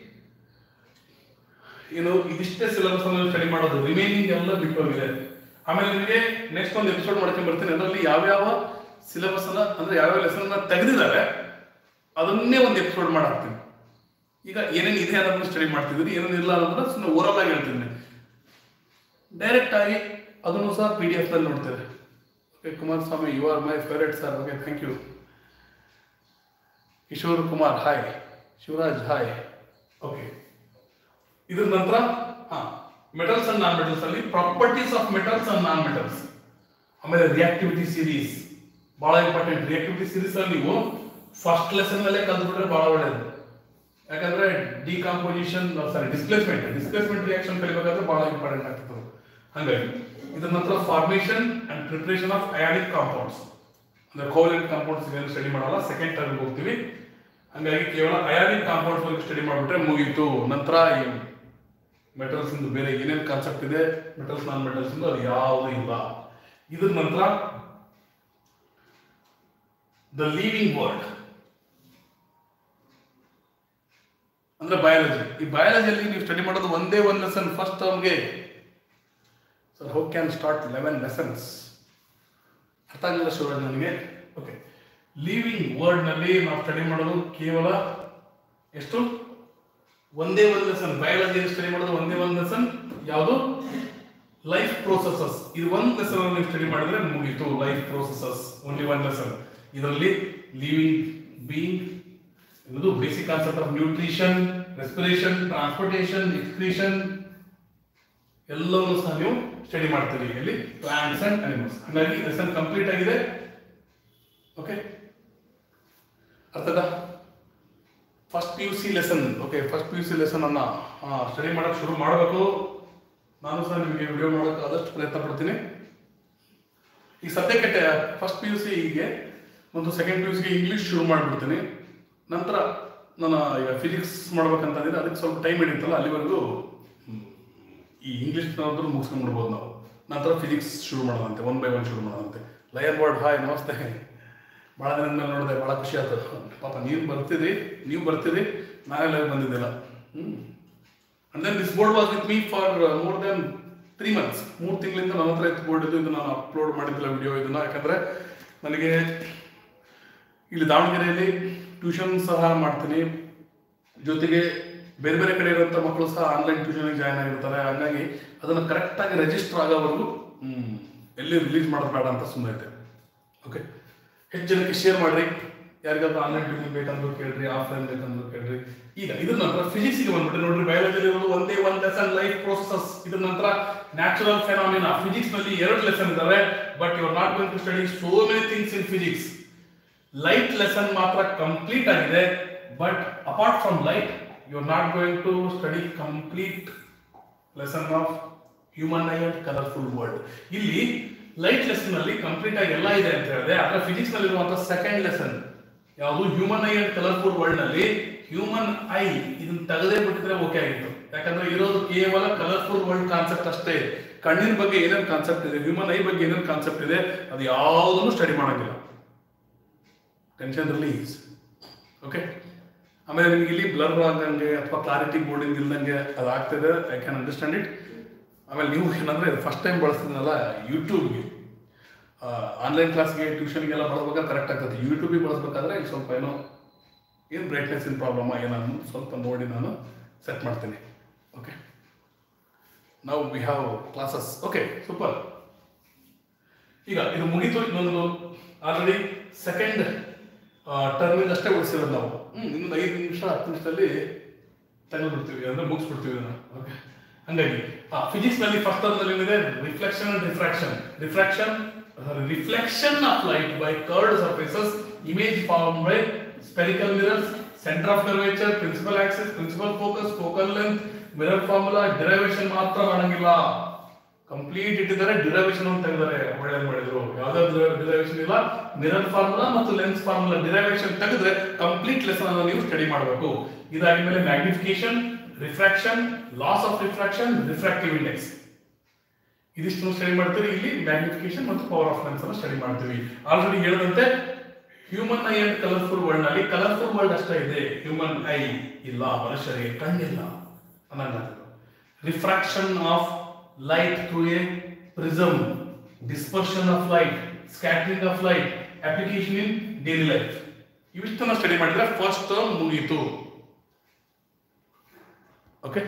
ಏನು ಇದಿಷ್ಟೇ ಸಿಲೆಬಸ್ ಅನ್ನು ಸ್ಟಡಿ ಮಾಡೋದು ರಿಮೈನಿಂಗ್ ಎಲ್ಲ ಬಿಟ್ಟು ಹೋಗಿದೆ ಆಮೇಲೆ ನಿಮಗೆ ನೆಕ್ಸ್ಟ್ ಒಂದು ಎಪಿಸೋಡ್ ಮಾಡ್ಕೊಂಡು ಬರ್ತೀನಿ ಅದರಲ್ಲಿ ಯಾವ್ಯಾವ ಸಿಲೆಬಸ್ ಅನ್ನ ಅಂದ್ರೆ ಯಾವ್ಯಾವ ಲೆಸನ್ ತೆಗೆದಿದ್ದಾರೆ ಅದನ್ನೇ ಒಂದು ಎಪಿಸೋಡ್ ಮಾಡಾಕ್ತೀನಿ ಈಗ ಏನೇನು ಇದೆ ಅನ್ನೋದನ್ನ ಸ್ಟಡಿ ಮಾಡ್ತಿದ್ರಿ ಏನೇನು ಇಲ್ಲ ಅನ್ನೋದನ್ನ ಸುಮ್ಮನೆ ಓರಲ್ ಆಗಿ ಹೇಳ್ತೀನಿ ಡೈರೆಕ್ಟ್ ಆಗಿ ಅದನ್ನು ಸಹ ಪಿ ಡಿ ಎಫ್ ನಲ್ಲಿ ನೋಡ್ತೇವೆ okay Kumaraswamy you are my favourite sir okay thank you Kishore Kumar hi Shivaraj hi okay ಇದ್ರ ನಂತರ ಹಾ ಮೆಟಲ್ಸ್ ಅಂಡ್ ನಾನ್ ಮೆಟಲ್ಸ್ ಅಲ್ಲಿ properties of metals and non metals ಆಮೇಲೆ ರಿಯಾಕ್ಟಿವಿಟಿ ಸೀರೀಸ್ ಬಹಳ ಇಂಪಾರ್ಟೆಂಟ್ ರಿಯಾಕ್ಟಿವಿಟಿ ಸೀರೀಸ್ ಅಲ್ಲಿ ನೀವು ಫಸ್ಟ್ ಲೆಸನ್ ಅಲ್ಲೇ ಕಲ್ತ್ಬಿಟ್ರೆ ಬಹಳ ಒಳ್ಳೇದು ಯಾಕಂದ್ರೆ decomposition sorry displacement displacement reaction ಕಲಿಬೇಕಾದ್ರೆ ಬಹಳ ಇಂಪಾರ್ಟೆಂಟ್ ಆಗ್ತದೆ ಹಾಗಾಗಿ ಇದ್ರ ನಂತರ formation and preparation of ionic compounds ಅಂದ್ರೆ ಕೋವಲೆಂಟ್ ಕಾಂಪೌಂಡ್ಸ್ ಏನು ಸ್ಟಡಿ ಮಾಡಲ್ಲ ಸೆಕೆಂಡ್ ಟರ್ಮ್ ಹೋಗ್ತೀವಿ ಹಂಗಾಗಿ ಕೇವಲ ಅಯಾನಿಕ್ ಕಾಂಪೌಂಡ್ಸ್ ಬಗ್ಗೆ ಸ್ಟಡಿ ಮಾಡಿಬಿಟ್ರೆ ಮುಗೀತು ನಂತರ ಈ ಮೆಟಲ್ಸ್ ಇಂದು ಬೇರೆ ಏನೇನು ಕಾನ್ಸೆಪ್ಟ್ ಇದೆ ಮೆಟಲ್ಸ್ ನಾನ್ ಮೆಟಲ್ಸ್ ಇಂದು ಅದು ಯಾವುದು ಇಲ್ಲ ಇದ್ರ ನಂತರ ದ ಲೀವಿಂಗ್ ವರ್ಲ್ಡ್ ಅಂದ್ರೆ ಬಯಾಲಜಿ ಈ ಬಯಾಲಜಿಯಲ್ಲಿ ನೀವು ಸ್ಟಡಿ ಮಾಡೋದು ಒಂದೇ ಒಂದು ಲೆಸನ್ ಫಸ್ಟ್ ಟರ್ಮ್ಗೆ sir how can start eleven lessons ಅರ್ಥ ಆಗಲಿಲ್ಲ ಶಿವರಾಜ್ ನನಗೆ ಓಕೆ ಲೀವಿಂಗ್ ವರ್ಡ್ ನಲ್ಲಿ ನಾವು ಸ್ಟಡಿ ಮಾಡೋದು ಕೇವಲ ಎಷ್ಟು ಒಂದೇ ಒಂದು ಲೆಸನ್ ಬಯಾಲಜಿಯಲ್ಲಿ ಸ್ಟಡಿ ಮಾಡೋದು ಒಂದೇ ಒಂದು ಲೆಸನ್ ಯಾವುದು ಲೈಫ್ ಪ್ರೋಸೆಸಸ್ ಇದು ಒಂದು ಲೆಸನ್ ನೀವು ಸ್ಟಡಿ ಮಾಡಿದ್ರೆ ಮುಗೀತು life processes only one lesson ಇದರಲ್ಲಿ ಲಿವಿಂಗ್ ಬೀಯಿಂಗ್ ಇದು basic concept of nutrition respiration transportation excretion ಎಲ್ಲವನ್ನೂ ಸಹ ನೀವು ಸ್ಟಡಿ ಮಾಡ್ತೀರಿ ಇಲ್ಲಿ ಪ್ಲಾಂಟ್ಸ್ ಅಂಡ್ ಅನಿಮಲ್ಸ್ ಹಾಗಾಗಿ ಲೆಸನ್ ಕಂಪ್ಲೀಟ್ ಆಗಿದೆ ಓಕೆ ಅರ್ಥದ first P U C lesson okay first P U C lesson ಅನ್ನ ಸ್ಟಡಿ ಮಾಡಕ್ ಶುರು ಮಾಡಬೇಕು ನಾನು ಸಹ ನಿಮಗೆ ವಿಡಿಯೋ ಮಾಡೋಕೆ ಆದಷ್ಟು ಪ್ರಯತ್ನ ಪಡ್ತೀನಿ ಈಗ ಸದ್ಯಕ್ಕೆ ಫಸ್ಟ್ ಪಿ ಯು ಸಿಗೆ ಒಂದು ಸೆಕೆಂಡ್ ಪಿ ಯು ಸಿಗೆ ಇಂಗ್ಲೀಷ್ ಶುರು ಮಾಡಿಬಿಡ್ತೀನಿ ನಂತರ ನಾನು ಈಗ ಫಿಸಿಕ್ಸ್ ಮಾಡ್ಬೇಕಂತಂದ್ರೆ ಅದಕ್ಕೆ ಸ್ವಲ್ಪ ಟೈಮ್ ಹಿಡಿಯುತ್ತಲ್ಲ ಅಲ್ಲಿವರೆಗೂ ಹ್ಮ್, ಈ ಇಂಗ್ಲೀಷ್ ನಾದ್ರೂ ಮುಗಿಸ್ಕೊಂಡ್ಬಿಡ್ಬೋದು ನಾವು ನಂತರ ಫಿಸಿಕ್ಸ್ ಶುರು ಮಾಡೋದಂತೆ ಒನ್ ಬೈ ಒನ್ ಶುರು ಮಾಡೋದಂತೆ ಲಯನ್ ವರ್ಡ್ ಹಾಯ್ ನಮಸ್ತೆ ಭಾಳ ದಿನದ ಮೇಲೆ ನೋಡಿದೆ ಭಾಳ ಖುಷಿ ಆಯ್ತು ಪಾಪ ನೀವು ಬರ್ತೀರಿ ನೀವು ಬರ್ತೀರಿ ನಾನೇ ಲೈವ್ ಬಂದಿದ್ದಿಲ್ಲ ಹ್ಞೂ and then this board was with me for more than three months ಮೂರು ತಿಂಗಳಿಂದ ನನ್ನ ಹತ್ರ ಇತ್ತು ಬೋರ್ಡ್ ಇದು ಇದು ನಾನು ಅಪ್ಲೋಡ್ ಮಾಡಿದ್ದಿಲ್ಲ ವಿಡಿಯೋ ಇದನ್ನ ಯಾಕಂದ್ರೆ ನನಗೆ ಇಲ್ಲಿ ದಾವಣಗೆರೆಯಲ್ಲಿ ಟ್ಯೂಷನ್ ಸಹ ಮಾಡ್ತೀನಿ ಜೊತೆಗೆ ಬೇರೆ ಬೇರೆ ಕಡೆ ಇರುವಂಥ ಮಕ್ಕಳು ಸಹ ಆನ್ಲೈನ್ ಟ್ಯೂಷನ್ಗೆ ಜಾಯ್ನ್ ಆಗಿರ್ತಾರೆ ಹಾಗಾಗಿ ಅದನ್ನು ಕರೆಕ್ಟಾಗಿ ರಿಜಿಸ್ಟರ್ ಆಗೋವರೆಗೂ ಹ್ಮ್, ಎಲ್ಲಿ ರಿಲೀಸ್ ಮಾಡೋದು ಬೇಡ ಅಂತ ಸುಮ್ಮನೆ ಐತೆ ಓಕೆ ಹೆಚ್ಚು ಜನಕ್ಕೆ ಶೇರ್ ಮಾಡ್ರಿ ಯಾರಿಗಾದ್ರೂ ಆನ್ಲೈನ್ ಟ್ಯೂಷನ್ ಬೇಕಂದ್ರು ಕೇಳ್ರಿ ಆಫ್ಲೈನ್ ಬೇಕಂದ್ರು ಕೇಳ್ರಿ ಈಗ ಇದ್ರ ನಂತರ ಫಿಸಿಕ್ಸ್ಗೆ ಬಂದ್ಬಿಟ್ಟು ನೋಡ್ರಿ ಬಯಾಲಜಿ ಇರೋದು ಒಂದೇ ಒಂದು ಲೆಸನ್ ಲೈಫ್ ಪ್ರೋಸೆಸ್ ಇದ್ರ ನಂತರ ನ್ಯಾಚುರಲ್ ಫೆನಾಮಿನಾ ಫಿಸಿಕ್ಸ್ ನಲ್ಲಿ ಎರಡು ಲೆಸನ್ ಇದಾವೆ but you are not going to study so many things in physics light lesson ಮಾತ್ರ ಕಂಪ್ಲೀಟ್ ಆಗಿದೆ but apart from light you are not going to study complete lesson of human eye and colourful world ಇಲ್ಲಿ light lesson ಅಲ್ಲಿ complete ಆಗಿ ಎಲ್ಲ ಇದೆ ಅಂತ ಹೇಳಿದೆ ಆದ್ರೆ ಫಿಸಿಕ್ಸ್ ನಲ್ಲಿ ಇರುವಂತಹ ಸೆಕೆಂಡ್ ಲೆಸನ್ ಯಾವುದು human eye and colourful world ನಲ್ಲಿ ಹ್ಯೂಮನ್ ಐ ಇದನ್ನ ತೆಗೆದೇ ಬಿಟ್ಟಿದ್ರೆ ಓಕೆ ಆಗಿತ್ತು ಯಾಕಂದ್ರೆ ಇರೋದು ಕೇವಲ ಕಲರ್ಫುಲ್ ವರ್ಲ್ಡ್ ಕಾನ್ಸೆಪ್ಟ್ ಅಷ್ಟೇ ಕಣ್ಣಿನ ಬಗ್ಗೆ ಏನೇನು ಕಾನ್ಸೆಪ್ಟ್ ಇದೆ ಹ್ಯೂಮನ್ ಐ ಬಗ್ಗೆ ಏನೇನು ಕಾನ್ಸೆಪ್ಟ್ ಇದೆ ಅದು ಯಾವುದನ್ನು ಸ್ಟಡಿ ಮಾಡೋಂಗಿಲ್ಲ ಟೆನ್ಷನ್ ರಿಲೀಸ್ ಓಕೆ ಆಮೇಲೆ ನಿಮ್ಗೆ ಇಲ್ಲಿ ಬ್ಲರ್ ಆಗಂಗೆ ಅಥವಾ ಕ್ಲಾರಿಟಿ ಬೋರ್ಡಿಂಗ್ ಇಲ್ದಂಗೆ ಅದು ಆಗ್ತಿದೆ ಐ ಕ್ಯಾನ್ ಅಂಡರ್ಸ್ಟ್ಯಾಂಡ್ ಇಟ್ ಆಮೇಲೆ ನೀವು ಏನಂದ್ರೆ ಫಸ್ಟ್ ಟೈಮ್ ಬಳಸ್ತಿದ್ನಲ್ಲ ಯೂಟ್ಯೂಬ್ಗೆ ಆನ್ಲೈನ್ ಕ್ಲಾಸ್ಗೆ ಟ್ಯೂಷನ್ಗೆಲ್ಲ ಬಳಸ್ಬೇಕಾದ್ರೆ ಕರೆಕ್ಟ್ ಆಗ್ತದೆ ಯೂಟ್ಯೂಬಿಗೆ ಬಳಸ್ಬೇಕಾದ್ರೆ ಇಲ್ಲಿ ಸ್ವಲ್ಪ ಏನೋ ಏನು ಬ್ರೈಟ್ನೆಸ್ ಇನ್ ಪ್ರಾಬ್ಲಮ್ ಏನನ್ನು ಸ್ವಲ್ಪ ನೋಡಿ ನಾನು ಸೆಟ್ ಮಾಡ್ತೀನಿ ಓಕೆ ನಾವು we have classes okay super ಈಗ ಇದು ಮುಗೀತು ಇನ್ನೊಂದು ಆಲ್ರೆಡಿ ಸೆಕೆಂಡ್ ಟರ್ಮಿಂಗ್ ಅಷ್ಟೇ ಉಳಿಸಿರೋದು ನಾವು ಹ್ಮ್, ಇನ್ನೊಂದು ಐದು ನಿಮಿಷ ಹತ್ತು ನಿಮಿಷದಲ್ಲಿ ತೆಗೆದುಬಿಡ್ತೀವಿ ಅಂದ್ರೆ ಮುಗಿಸ್ಬಿಡ್ತೀವಿ ಇದನ್ನ ಓಕೆ ಹಂಗಾಗಿ ಫಿಸಿಕ್ಸ್ ನಲ್ಲಿ ಫಸ್ಟ್ ಟರ್ಮ್ ಏನಿದೆ reflection and refraction refraction reflection of light by curved surfaces image formed by spherical mirrors centre of curvature principal axis principal focus focal length mirror formula derivation ಮಾತ್ರ ಮಾಡಂಗಿಲ್ಲ complete ಇಟ್ಟಿದ್ದಾರೆ derivation ಅಂತ ತೆಗೆದಾರೆ ಒಳ್ಳೆ ಮಾಡಿದ್ರು ಯಾವ್ದಾದ್ರು derivation ಇಲ್ಲ mirror formula ಮತ್ತು lens formula derivation ತೆಗೆದ್ರೆ ಕಂಪ್ಲೀಟ್ ಲೆಸನ್ ಅನ್ನು ನೀವು ಸ್ಟಡಿ ಮಾಡಬೇಕು ಇದಾದ್ಮೇಲೆ magnification refraction laws of refraction refractive index ಇದಿಷ್ಟು ಸ್ಟಡಿ ಮಾಡ್ತೀವಿ ಇಲ್ಲಿ ಮ್ಯಾಗ್ನಿಫಿಕೇಶನ್ ಮತ್ತು ಪವರ್ ಆಫ್ ಲೆನ್ಸ್ ಅನ್ನು ಸ್ಟಡಿ ಮಾಡ್ತೀವಿ ಆಲ್ರೆಡಿ ಹೇಳಿದಂತೆ human eye and colourful world ನಲ್ಲಿ ಕಲರ್ಫುಲ್ ವರ್ಲ್ಡ್ ಅಷ್ಟೇ ಇದೆ ಹ್ಯೂಮನ್ ಐ ಇಲ್ಲ ಮನುಷ್ಯರಿಗೆ ಕಣ್ಣಿಲ್ಲ ಅನ್ನಂಗ refraction of light through a prism dispersion of light scattering of light application in daily life ಇವಿಷ್ಟನ್ನ ಸ್ಟಡಿ ಮಾಡಿದ್ರೆ ಫಸ್ಟ್ ಟರ್ಮ್ ಮುಗೀತು ಓಕೆ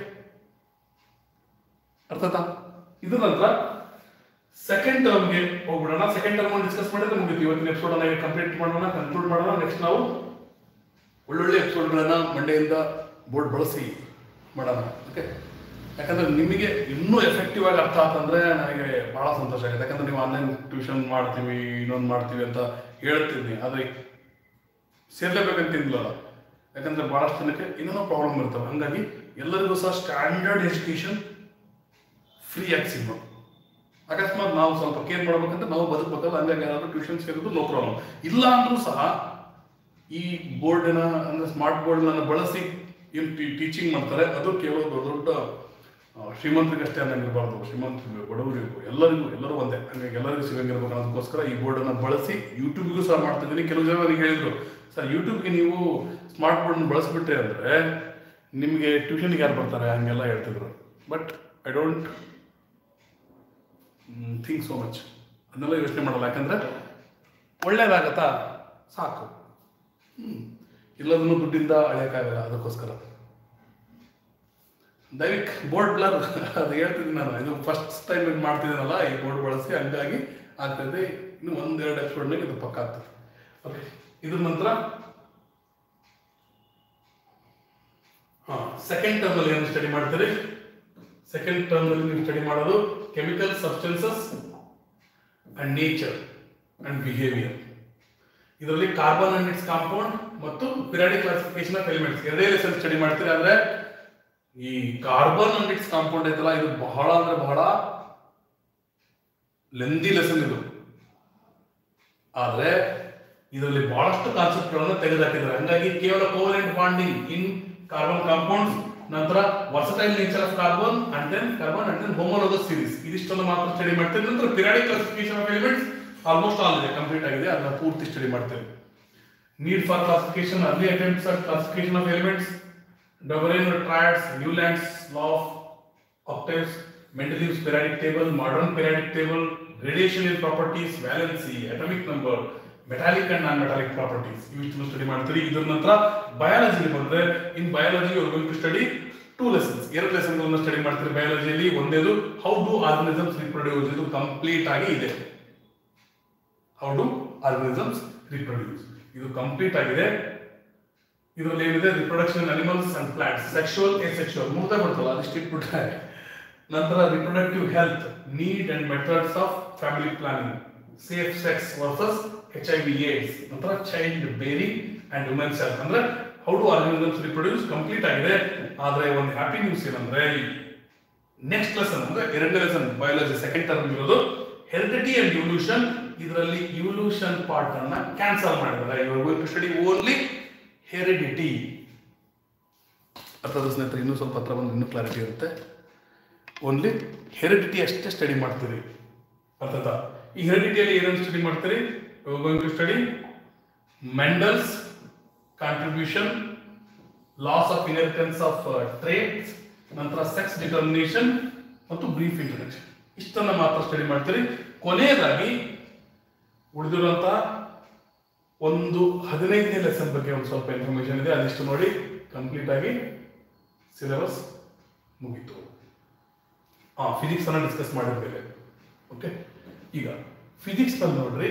ಅರ್ಥ ಆಯ್ತಾ? ಇದ್ರ ನಂತರ ಸೆಕೆಂಡ್ ಟರ್ಮ್ಗೆ ಹೋಗ್ಬಿಡೋಣ ಸೆಕೆಂಡ್ ಟರ್ಮ್ ಡಿಸ್ಕಸ್ ಮಾಡಿದ್ರೆ ಮುಗಿತು ಇವತ್ತಿನ ಎಪಿಸೋಡ್ ಅನ್ನ ಕಂಪ್ಲೀಟ್ ಮಾಡೋಣ ಕನ್ಕ್ಲೂಡ್ ಮಾಡೋಣ ನೆಕ್ಸ್ಟ್ ನಾವು ಒಳ್ಳೊಳ್ಳೆ ಎಪಿಸೋಡ್ಗಳನ್ನ ಮಂಡೆಯಿಂದ ಬೋರ್ಡ್ ಬಳಸಿ ಮಾಡೋಣ ಓಕೆ ಯಾಕಂದ್ರೆ ನಿಮಗೆ ಇನ್ನೂ ಎಫೆಕ್ಟಿವ್ ಆಗಿ ಅರ್ಥ ಆತಂದ್ರೆ ನನಗೆ ಬಹಳ ಸಂತೋಷ ಆಗುತ್ತೆ ಯಾಕಂದ್ರೆ ನೀವು ಆನ್ಲೈನ್ ಟ್ಯೂಷನ್ ಮಾಡ್ತೀವಿ ಇನ್ನೊಂದು ಮಾಡ್ತೀವಿ ಅಂತ ಹೇಳ್ತೀನಿ ಆದರೆ ಸೇರ್ಲೇಬೇಕಂತಿಲ್ಲ ಯಾಕಂದ್ರೆ ಬಹಳಷ್ಟು ಜನಕ್ಕೆ ಇನ್ನೂ ಪ್ರಾಬ್ಲಮ್ ಇರ್ತವೆ ಹಂಗಾಗಿ ಎಲ್ಲರಿಗೂ ಸಹ ಸ್ಟ್ಯಾಂಡರ್ಡ್ ಎಜುಕೇಶನ್ ಫ್ರೀ ಆಗಿ ಸಿಗ್ಬೇಕು ಅಕಸ್ಮಾತ್ ನಾವು ಸ್ವಲ್ಪ ಕೇರ್ ಮಾಡ್ಬೇಕಂತ ನಾವು ಬದುಕಬೇಕಲ್ಲ ಹಂಗಾಗಿ ಯಾರಾದ್ರೂ ಟ್ಯೂಷನ್ ಸೇರಿದ್ರು ನೋ ಪ್ರಾಬ್ಲಮ್ ಇಲ್ಲ ಅಂದ್ರೂ ಸಹ ಈ ಬೋರ್ಡ್ನ ಅಂದ್ರೆ ಸ್ಮಾರ್ಟ್ ಬೋರ್ಡ್ನ ಬಳಸಿ ಏನು ಟೀಚಿಂಗ್ ಮಾಡ್ತಾರೆ ಅದು ಕೇವಲ ದೊಡ್ಡ ದೊಡ್ಡ ಆ, ಶ್ರೀಮಂತರಿಗಷ್ಟೇ ಅನ್ನಂಗಿರಬಾರ್ದು ಶ್ರೀಮಂತರಿಗೂ ಬಡವರಿಗೂ ಎಲ್ಲರಿಗೂ ಎಲ್ಲರೂ ಒಂದೇ ಹಂಗಾಗಿ ಎಲ್ಲರಿಗೂ ಸಿಗಂಗಿರ್ಬೇಕು ಅನ್ನೋದಕ್ಕೋಸ್ಕರ ಈ ಬೋರ್ಡನ್ನು ಬಳಸಿ ಯೂಟ್ಯೂಬ್ಗೂ ಸಹ ಮಾಡ್ತಿದ್ದೀನಿ ಕೆಲವು ಜನ ನನಗೆ ಹೇಳಿದ್ರು ಸರ್ ಯೂಟ್ಯೂಬ್ಗೆ ನೀವು ಸ್ಮಾರ್ಟ್ ಬೋರ್ಡ್ನ ಬಳಸ್ಬಿಟ್ರೆ ಅಂದರೆ ನಿಮಗೆ ಟ್ಯೂಷನ್ಗೆ ಯಾರು ಬರ್ತಾರೆ ಹಂಗೆಲ್ಲ ಹೇಳ್ತಿದ್ರು but I don't think so much ಅದನ್ನೆಲ್ಲ ಯೋಚನೆ ಮಾಡಲ್ಲ ಯಾಕಂದ್ರೆ ಒಳ್ಳೇದಾಗತ್ತಾ ಸಾಕು ಹ್ಮ್. ಎಲ್ಲದನ್ನು ದುಡ್ಡಿಂದ ಅಳೆಯೋಕ್ಕಾಗಲ್ಲ ಅದಕ್ಕೋಸ್ಕರ ದೈವಿಕ್ ಬೋರ್ಡ್ ಬ್ಲರ್ ಅದು ಹೇಳ್ತಿದ್ದೀನಿ ನಾನು ಇದು ಫಸ್ಟ್ ಟೈಮ್ ಇದು ಮಾಡ್ತಿದ್ದೀನಲ್ಲ ಈ ಬೋರ್ಡ್ ಬಳಸಿ ಹಂಗಾಗಿ ಆಗ್ತದೆ ಇನ್ನು ಒಂದೆರಡು ಎಪಿಸೋಡ್ನಾಗ ಇದು ಪಕ್ಕ ಆಗ್ತದೆ ಓಕೆ ಇದ್ರ ನಂತರ ಹಾಂ ಸೆಕೆಂಡ್ ಟರ್ಮಲ್ಲಿ ಏನು ಸ್ಟಡಿ ಮಾಡ್ತೀರಿ ಸೆಕೆಂಡ್ ಟರ್ಮಲ್ಲಿ ನೀವು ಸ್ಟಡಿ ಮಾಡೋದು chemical substances and nature and behaviour ಇದರಲ್ಲಿ ಕಾರ್ಬನ್ ಅಂಡ್ ಇಟ್ಸ್ ಕಾಂಪೌಂಡ್ ಮತ್ತು ಪಿರಾಡಿಕ್ ಕ್ಲಾಸಿಫಿಕೇಶನ್ ಆಫ್ ಎಲಿಮೆಂಟ್ಸ್ ಎರಡೇ ಲೆಸನ್ ಸ್ಟಡಿ ಮಾಡ್ತೀರಿ ಆದ್ರೆ ಈ ಕಾರ್ಬನ್ ಅಂಡ್ ಇಟ್ಸ್ ಕಾಂಪೌಂಡ್ ಐತಲ್ಲ ಇದು ಬಹಳ ಅಂದ್ರೆ ಬಹಳ ಲೆಂದಿ ಲೆಸನ್ ಇದು ಆದ್ರೆ ಇದರಲ್ಲಿ ಬಹಳಷ್ಟು ಕಾನ್ಸೆಪ್ಟ್ ಗಳನ್ನ ತೆಗೆದುಹಾಕಿದ್ದಾರೆ ಹಂಗಾಗಿ ಕೇವಲ covalent bonding in carbon compounds ನಂತರ versatile nature of carbon and then carbon and then homologous series ಇದಿಷ್ಟನ್ನು ಮಾತ್ರ ಸ್ಟಡಿ ಮಾಡ್ತೀವಿ ನಂತರ periodic classification of elements almost all ಇದೆ ಕಂಪ್ಲೀಟ್ ಆಗಿದೆ ಅದನ್ನ ಪೂರ್ತಿ ಸ್ಟಡಿ ಮಾಡ್ತೇವೆ need for classification early attempts of classification of elements Dobereiner triads Newlands law of octaves, Mendeleev's periodic table, modern periodic table, gradation in properties, valency, atomic number, metallic and non-metallic properties. ಇವಿಷ್ಟು study ಮಾಡ್ತೀರಿ ಇದ್ರ ನಂತರ ಬಯಾಲಜಿಗೆ ಬಂದ್ರೆ in biology you going to study two lessons ಎರಡು ಲೆಸನ್ಗಳನ್ನ study ಮಾಡ್ತೀರಿ ಬಯಾಲಜಿಯಲ್ಲಿ ಒಂದೇದು ಹೌ ಡು ಆರ್ಗನಿಸಮ್ಸ್ ರಿಪ್ರೊಡ್ಯೂಸ್ ಇದು ಕಂಪ್ಲೀಟ್ ಆಗಿ ಇದೆ ಹೌ ಡು ಆರ್ಗನಿಸಮ್ಸ್ ರಿಪ್ರೊಡ್ಯೂಸ್ ಇದು ಕಂಪ್ಲೀಟ್ ಆಗಿದೆ ಇದರಲ್ಲಿ ಏನಿದೆ reproduction animals and plants sexual asexual ಮುಗ್ದ ಬರ್ತಲ್ಲ ಅದಿಷ್ಟು ಇಟ್ಬಿಟ್ರೆ ನಂತರ reproductive health need and methods of family planning safe sex versus H I V AIDS ನಂತರ child bearing and women's health ಅಂದ್ರೆ how do organisms reproduce complete ಆಗಿದೆ ಆದ್ರೆ ಒಂದು ಹ್ಯಾಪಿ ನ್ಯೂಸ್ ಏನಂದ್ರೆ ನೆಕ್ಸ್ಟ್ ಲೆಸನ್ ಅಂದ್ರೆ ಎರಡನೇ ಲೆಸನ್ ಬಯಾಲಜಿ ಸೆಕೆಂಡ್ ಟರ್ಮ್ ಇರೋದು heredity and evolution ಇದರಲ್ಲಿ ಇವಲ್ಯೂಷನ್ ಪಾರ್ಟ್ ಅನ್ನ ಕ್ಯಾನ್ಸಲ್ ಮಾಡಿದ್ದಾರೆ ಇವರು going to study only heredity ಅರ್ಥದ ಸ್ನೇಹಿತರೆ ಇನ್ನೂ ಸ್ವಲ್ಪ ಹತ್ರ ಬಂದು ಇನ್ನೂ ಕ್ಲಾರಿಟಿ ಇರುತ್ತೆ ಓನ್ಲಿ ಹೆರಿಡಿಟಿ ಅಷ್ಟೇ ಸ್ಟಡಿ ಮಾಡ್ತೀರಿ ಅರ್ಥಾತ ಈ ಹೆರಿಡಿಟಿಯಲ್ಲಿ ಏನೇನು ಸ್ಟಡಿ ಮಾಡ್ತೀರಿ going to study Mendel's contribution laws of inheritance of traits ನಂತರ ಸೆಕ್ಸ್ ಡಿಟರ್ಮಿನೇಷನ್ ಮತ್ತು ಬ್ರೀಫ್ ಇಂಟ್ರಡಕ್ಷನ್ ಇಷ್ಟನ್ನ ಮಾತ್ರ ಸ್ಟಡಿ ಮಾಡ್ತೀರಿ ಕೊನೆಯದಾಗಿ ಉಳಿದಿರುವಂತಹ ಒಂದು ಹದಿನೈದನೇ ಲೆಸನ್ ಬಗ್ಗೆ ಒಂದು ಸ್ವಲ್ಪ ಇನ್ಫಾರ್ಮೇಶನ್ ಇದೆ ಅದಿಷ್ಟು ನೋಡಿ ಕಂಪ್ಲೀಟ್ ಆಗಿ ಸಿಲೆಬಸ್ ಮುಗೀತು ಹಾ ಫಿಸಿಕ್ಸ್ ಅನ್ನ ಡಿಸ್ಕಸ್ ಮಾಡಿದ್ಮೇಲೆ ಓಕೆ ಈಗ ಫಿಸಿಕ್ಸ್ ನಲ್ಲಿ ನೋಡ್ರಿ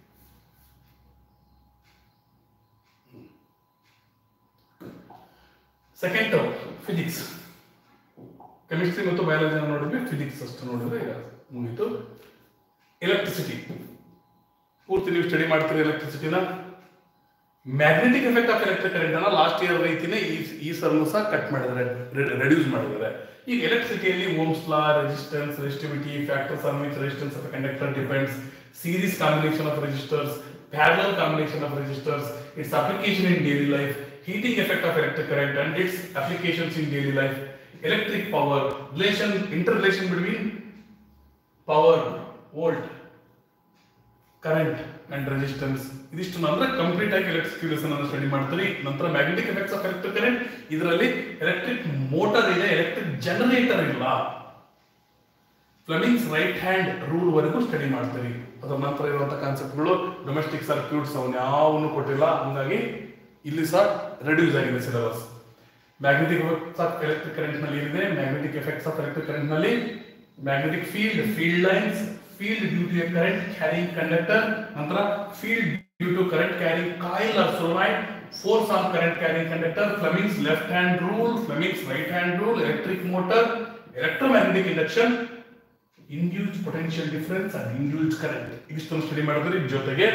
ಸೆಕೆಂಡ್ ಟರ್ಮ್ ಫಿಸಿಕ್ಸ್ ಕೆಮಿಸ್ಟ್ರಿ ಮತ್ತು ಬಯಾಲಜಿ ನೋಡಿದ್ವಿ ಫಿಸಿಕ್ಸ್ ಅಷ್ಟು ನೋಡಿದ್ರೆ ಈಗ ಮುಗೀತು ಎಲೆಕ್ಟ್ರಿಸಿಟಿ ಪೂರ್ತಿ ನೀವು ಸ್ಟಡಿ ಮಾಡ್ತೀರಿ ಎಲೆಕ್ಟ್ರಿಸಿಟಿನ magnetic effect of electric current ಅನ್ನ ಲಾಸ್ಟ್ ಇಯರ್ ರೀತಿನೇ ಈ ಈ ಸರ್ನು ಸಹ ಕಟ್ ಮಾಡಿದ್ದಾರೆ ರೆಡ್ಯೂಸ್ ಮಾಡಿದ್ದಾರೆ ಈಗ ಎಲೆಕ್ಟ್ರಿಸಿಟಿಯಲ್ಲಿ Ohm's law resistance resistivity factors on which resistance of conductor depends series combination of resistors parallel combination of resistors, its application in daily life, heating effect of electric current and its applications in daily life, electric power, relation, interrelation between power, volt, current and resistance ಇದಿಷ್ಟು ಅಂದ್ರೆ complete ಆಗಿ electric lesson ಅನ್ನು study ಮಾಡ್ತೀರಿ ನಂತರ magnetic effects of electric current ಇದರಲ್ಲಿ electric motor ಇದೆ electric generator ಇಲ್ಲ Fleming's right hand rule ವರೆಗೂ ಸ್ಟಡಿ ಮಾಡ್ತೀರಿ ಅದರ ನಂತರ ಇರುವಂತಹ ಕಾನ್ಸೆಪ್ಟ್ಗಳು ಡೊಮೆಸ್ಟಿಕ್ ಸರ್ಕ್ಯೂಟ್ಸ್ ಅವನ್ನ ಯಾವನ್ನು ಕೊಟ್ಟಿಲ್ಲ ಹಂಗಾಗಿ ಇಲ್ಲಿ ಸಹ ರೆಡ್ಯೂಸ್ ಆಗಿದೆ syllabus magnetic effects of electric current ನಲ್ಲಿ ಏನಿದೆ magnetic effects of electric current ನಲ್ಲಿ magnetic field field lines field due to current carrying conductor ನಂತರ field due to current carrying coil or solenoid force on current carrying conductor Fleming's left hand rule Fleming's right hand rule electric motor electromagnetic induction induced potential difference and induced current ಇಷ್ಟೊಂದು study ಮಾಡಿದ್ರೆ ಜೊತೆಗೆ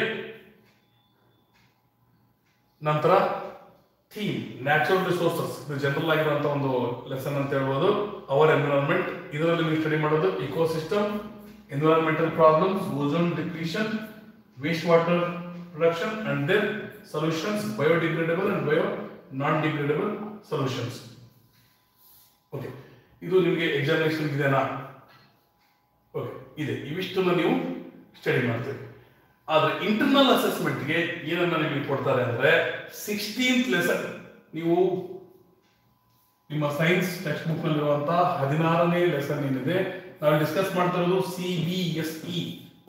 ನಂತರ theme natural resources ಇದು general ಆಗಿರುವಂತ ಒಂದು lesson ಅಂತ ಹೇಳ್ಬೋದು hour environment ಇದರಲ್ಲಿ ನೀವು ಸ್ಟಡಿ ಮಾಡೋದು ecosystem environmental problems ozone depletion waste water production and their solutions biodegradable and bio non degradable solutions okay ಇದು ನಿಮಗೆ ಎಕ್ಸಾಮಿನೇಷನ್ ಇದೆನಾ ಓಕೆ ಇದೆ ಇವಿಷ್ಟನ್ನು ನೀವು ಸ್ಟಡಿ ಮಾಡ್ತೀರಿ ಆದ್ರೆ ಇಂಟರ್ನಲ್ ಅಸೆಸ್ಮೆಂಟ್ಗೆ ಏನನ್ನ ನಿಮಗೆ ಕೊಡ್ತಾರೆ ಅಂದ್ರೆ ಸಿಕ್ಸ್ಟೀನ್ತ್ ಲೆಸನ್ ನೀವು ನಿಮ್ಮ ಸೈನ್ಸ್ ಟೆಕ್ಸ್ಟ್ ಬುಕ್ ನಲ್ಲಿರುವಂತಹ ಹದಿನಾರನೇ ಲೆಸನ್ ಏನಿದೆ ನಾವು ಡಿಸ್ಕಸ್ ಮಾಡ್ತಾ ಇರೋದು C B S E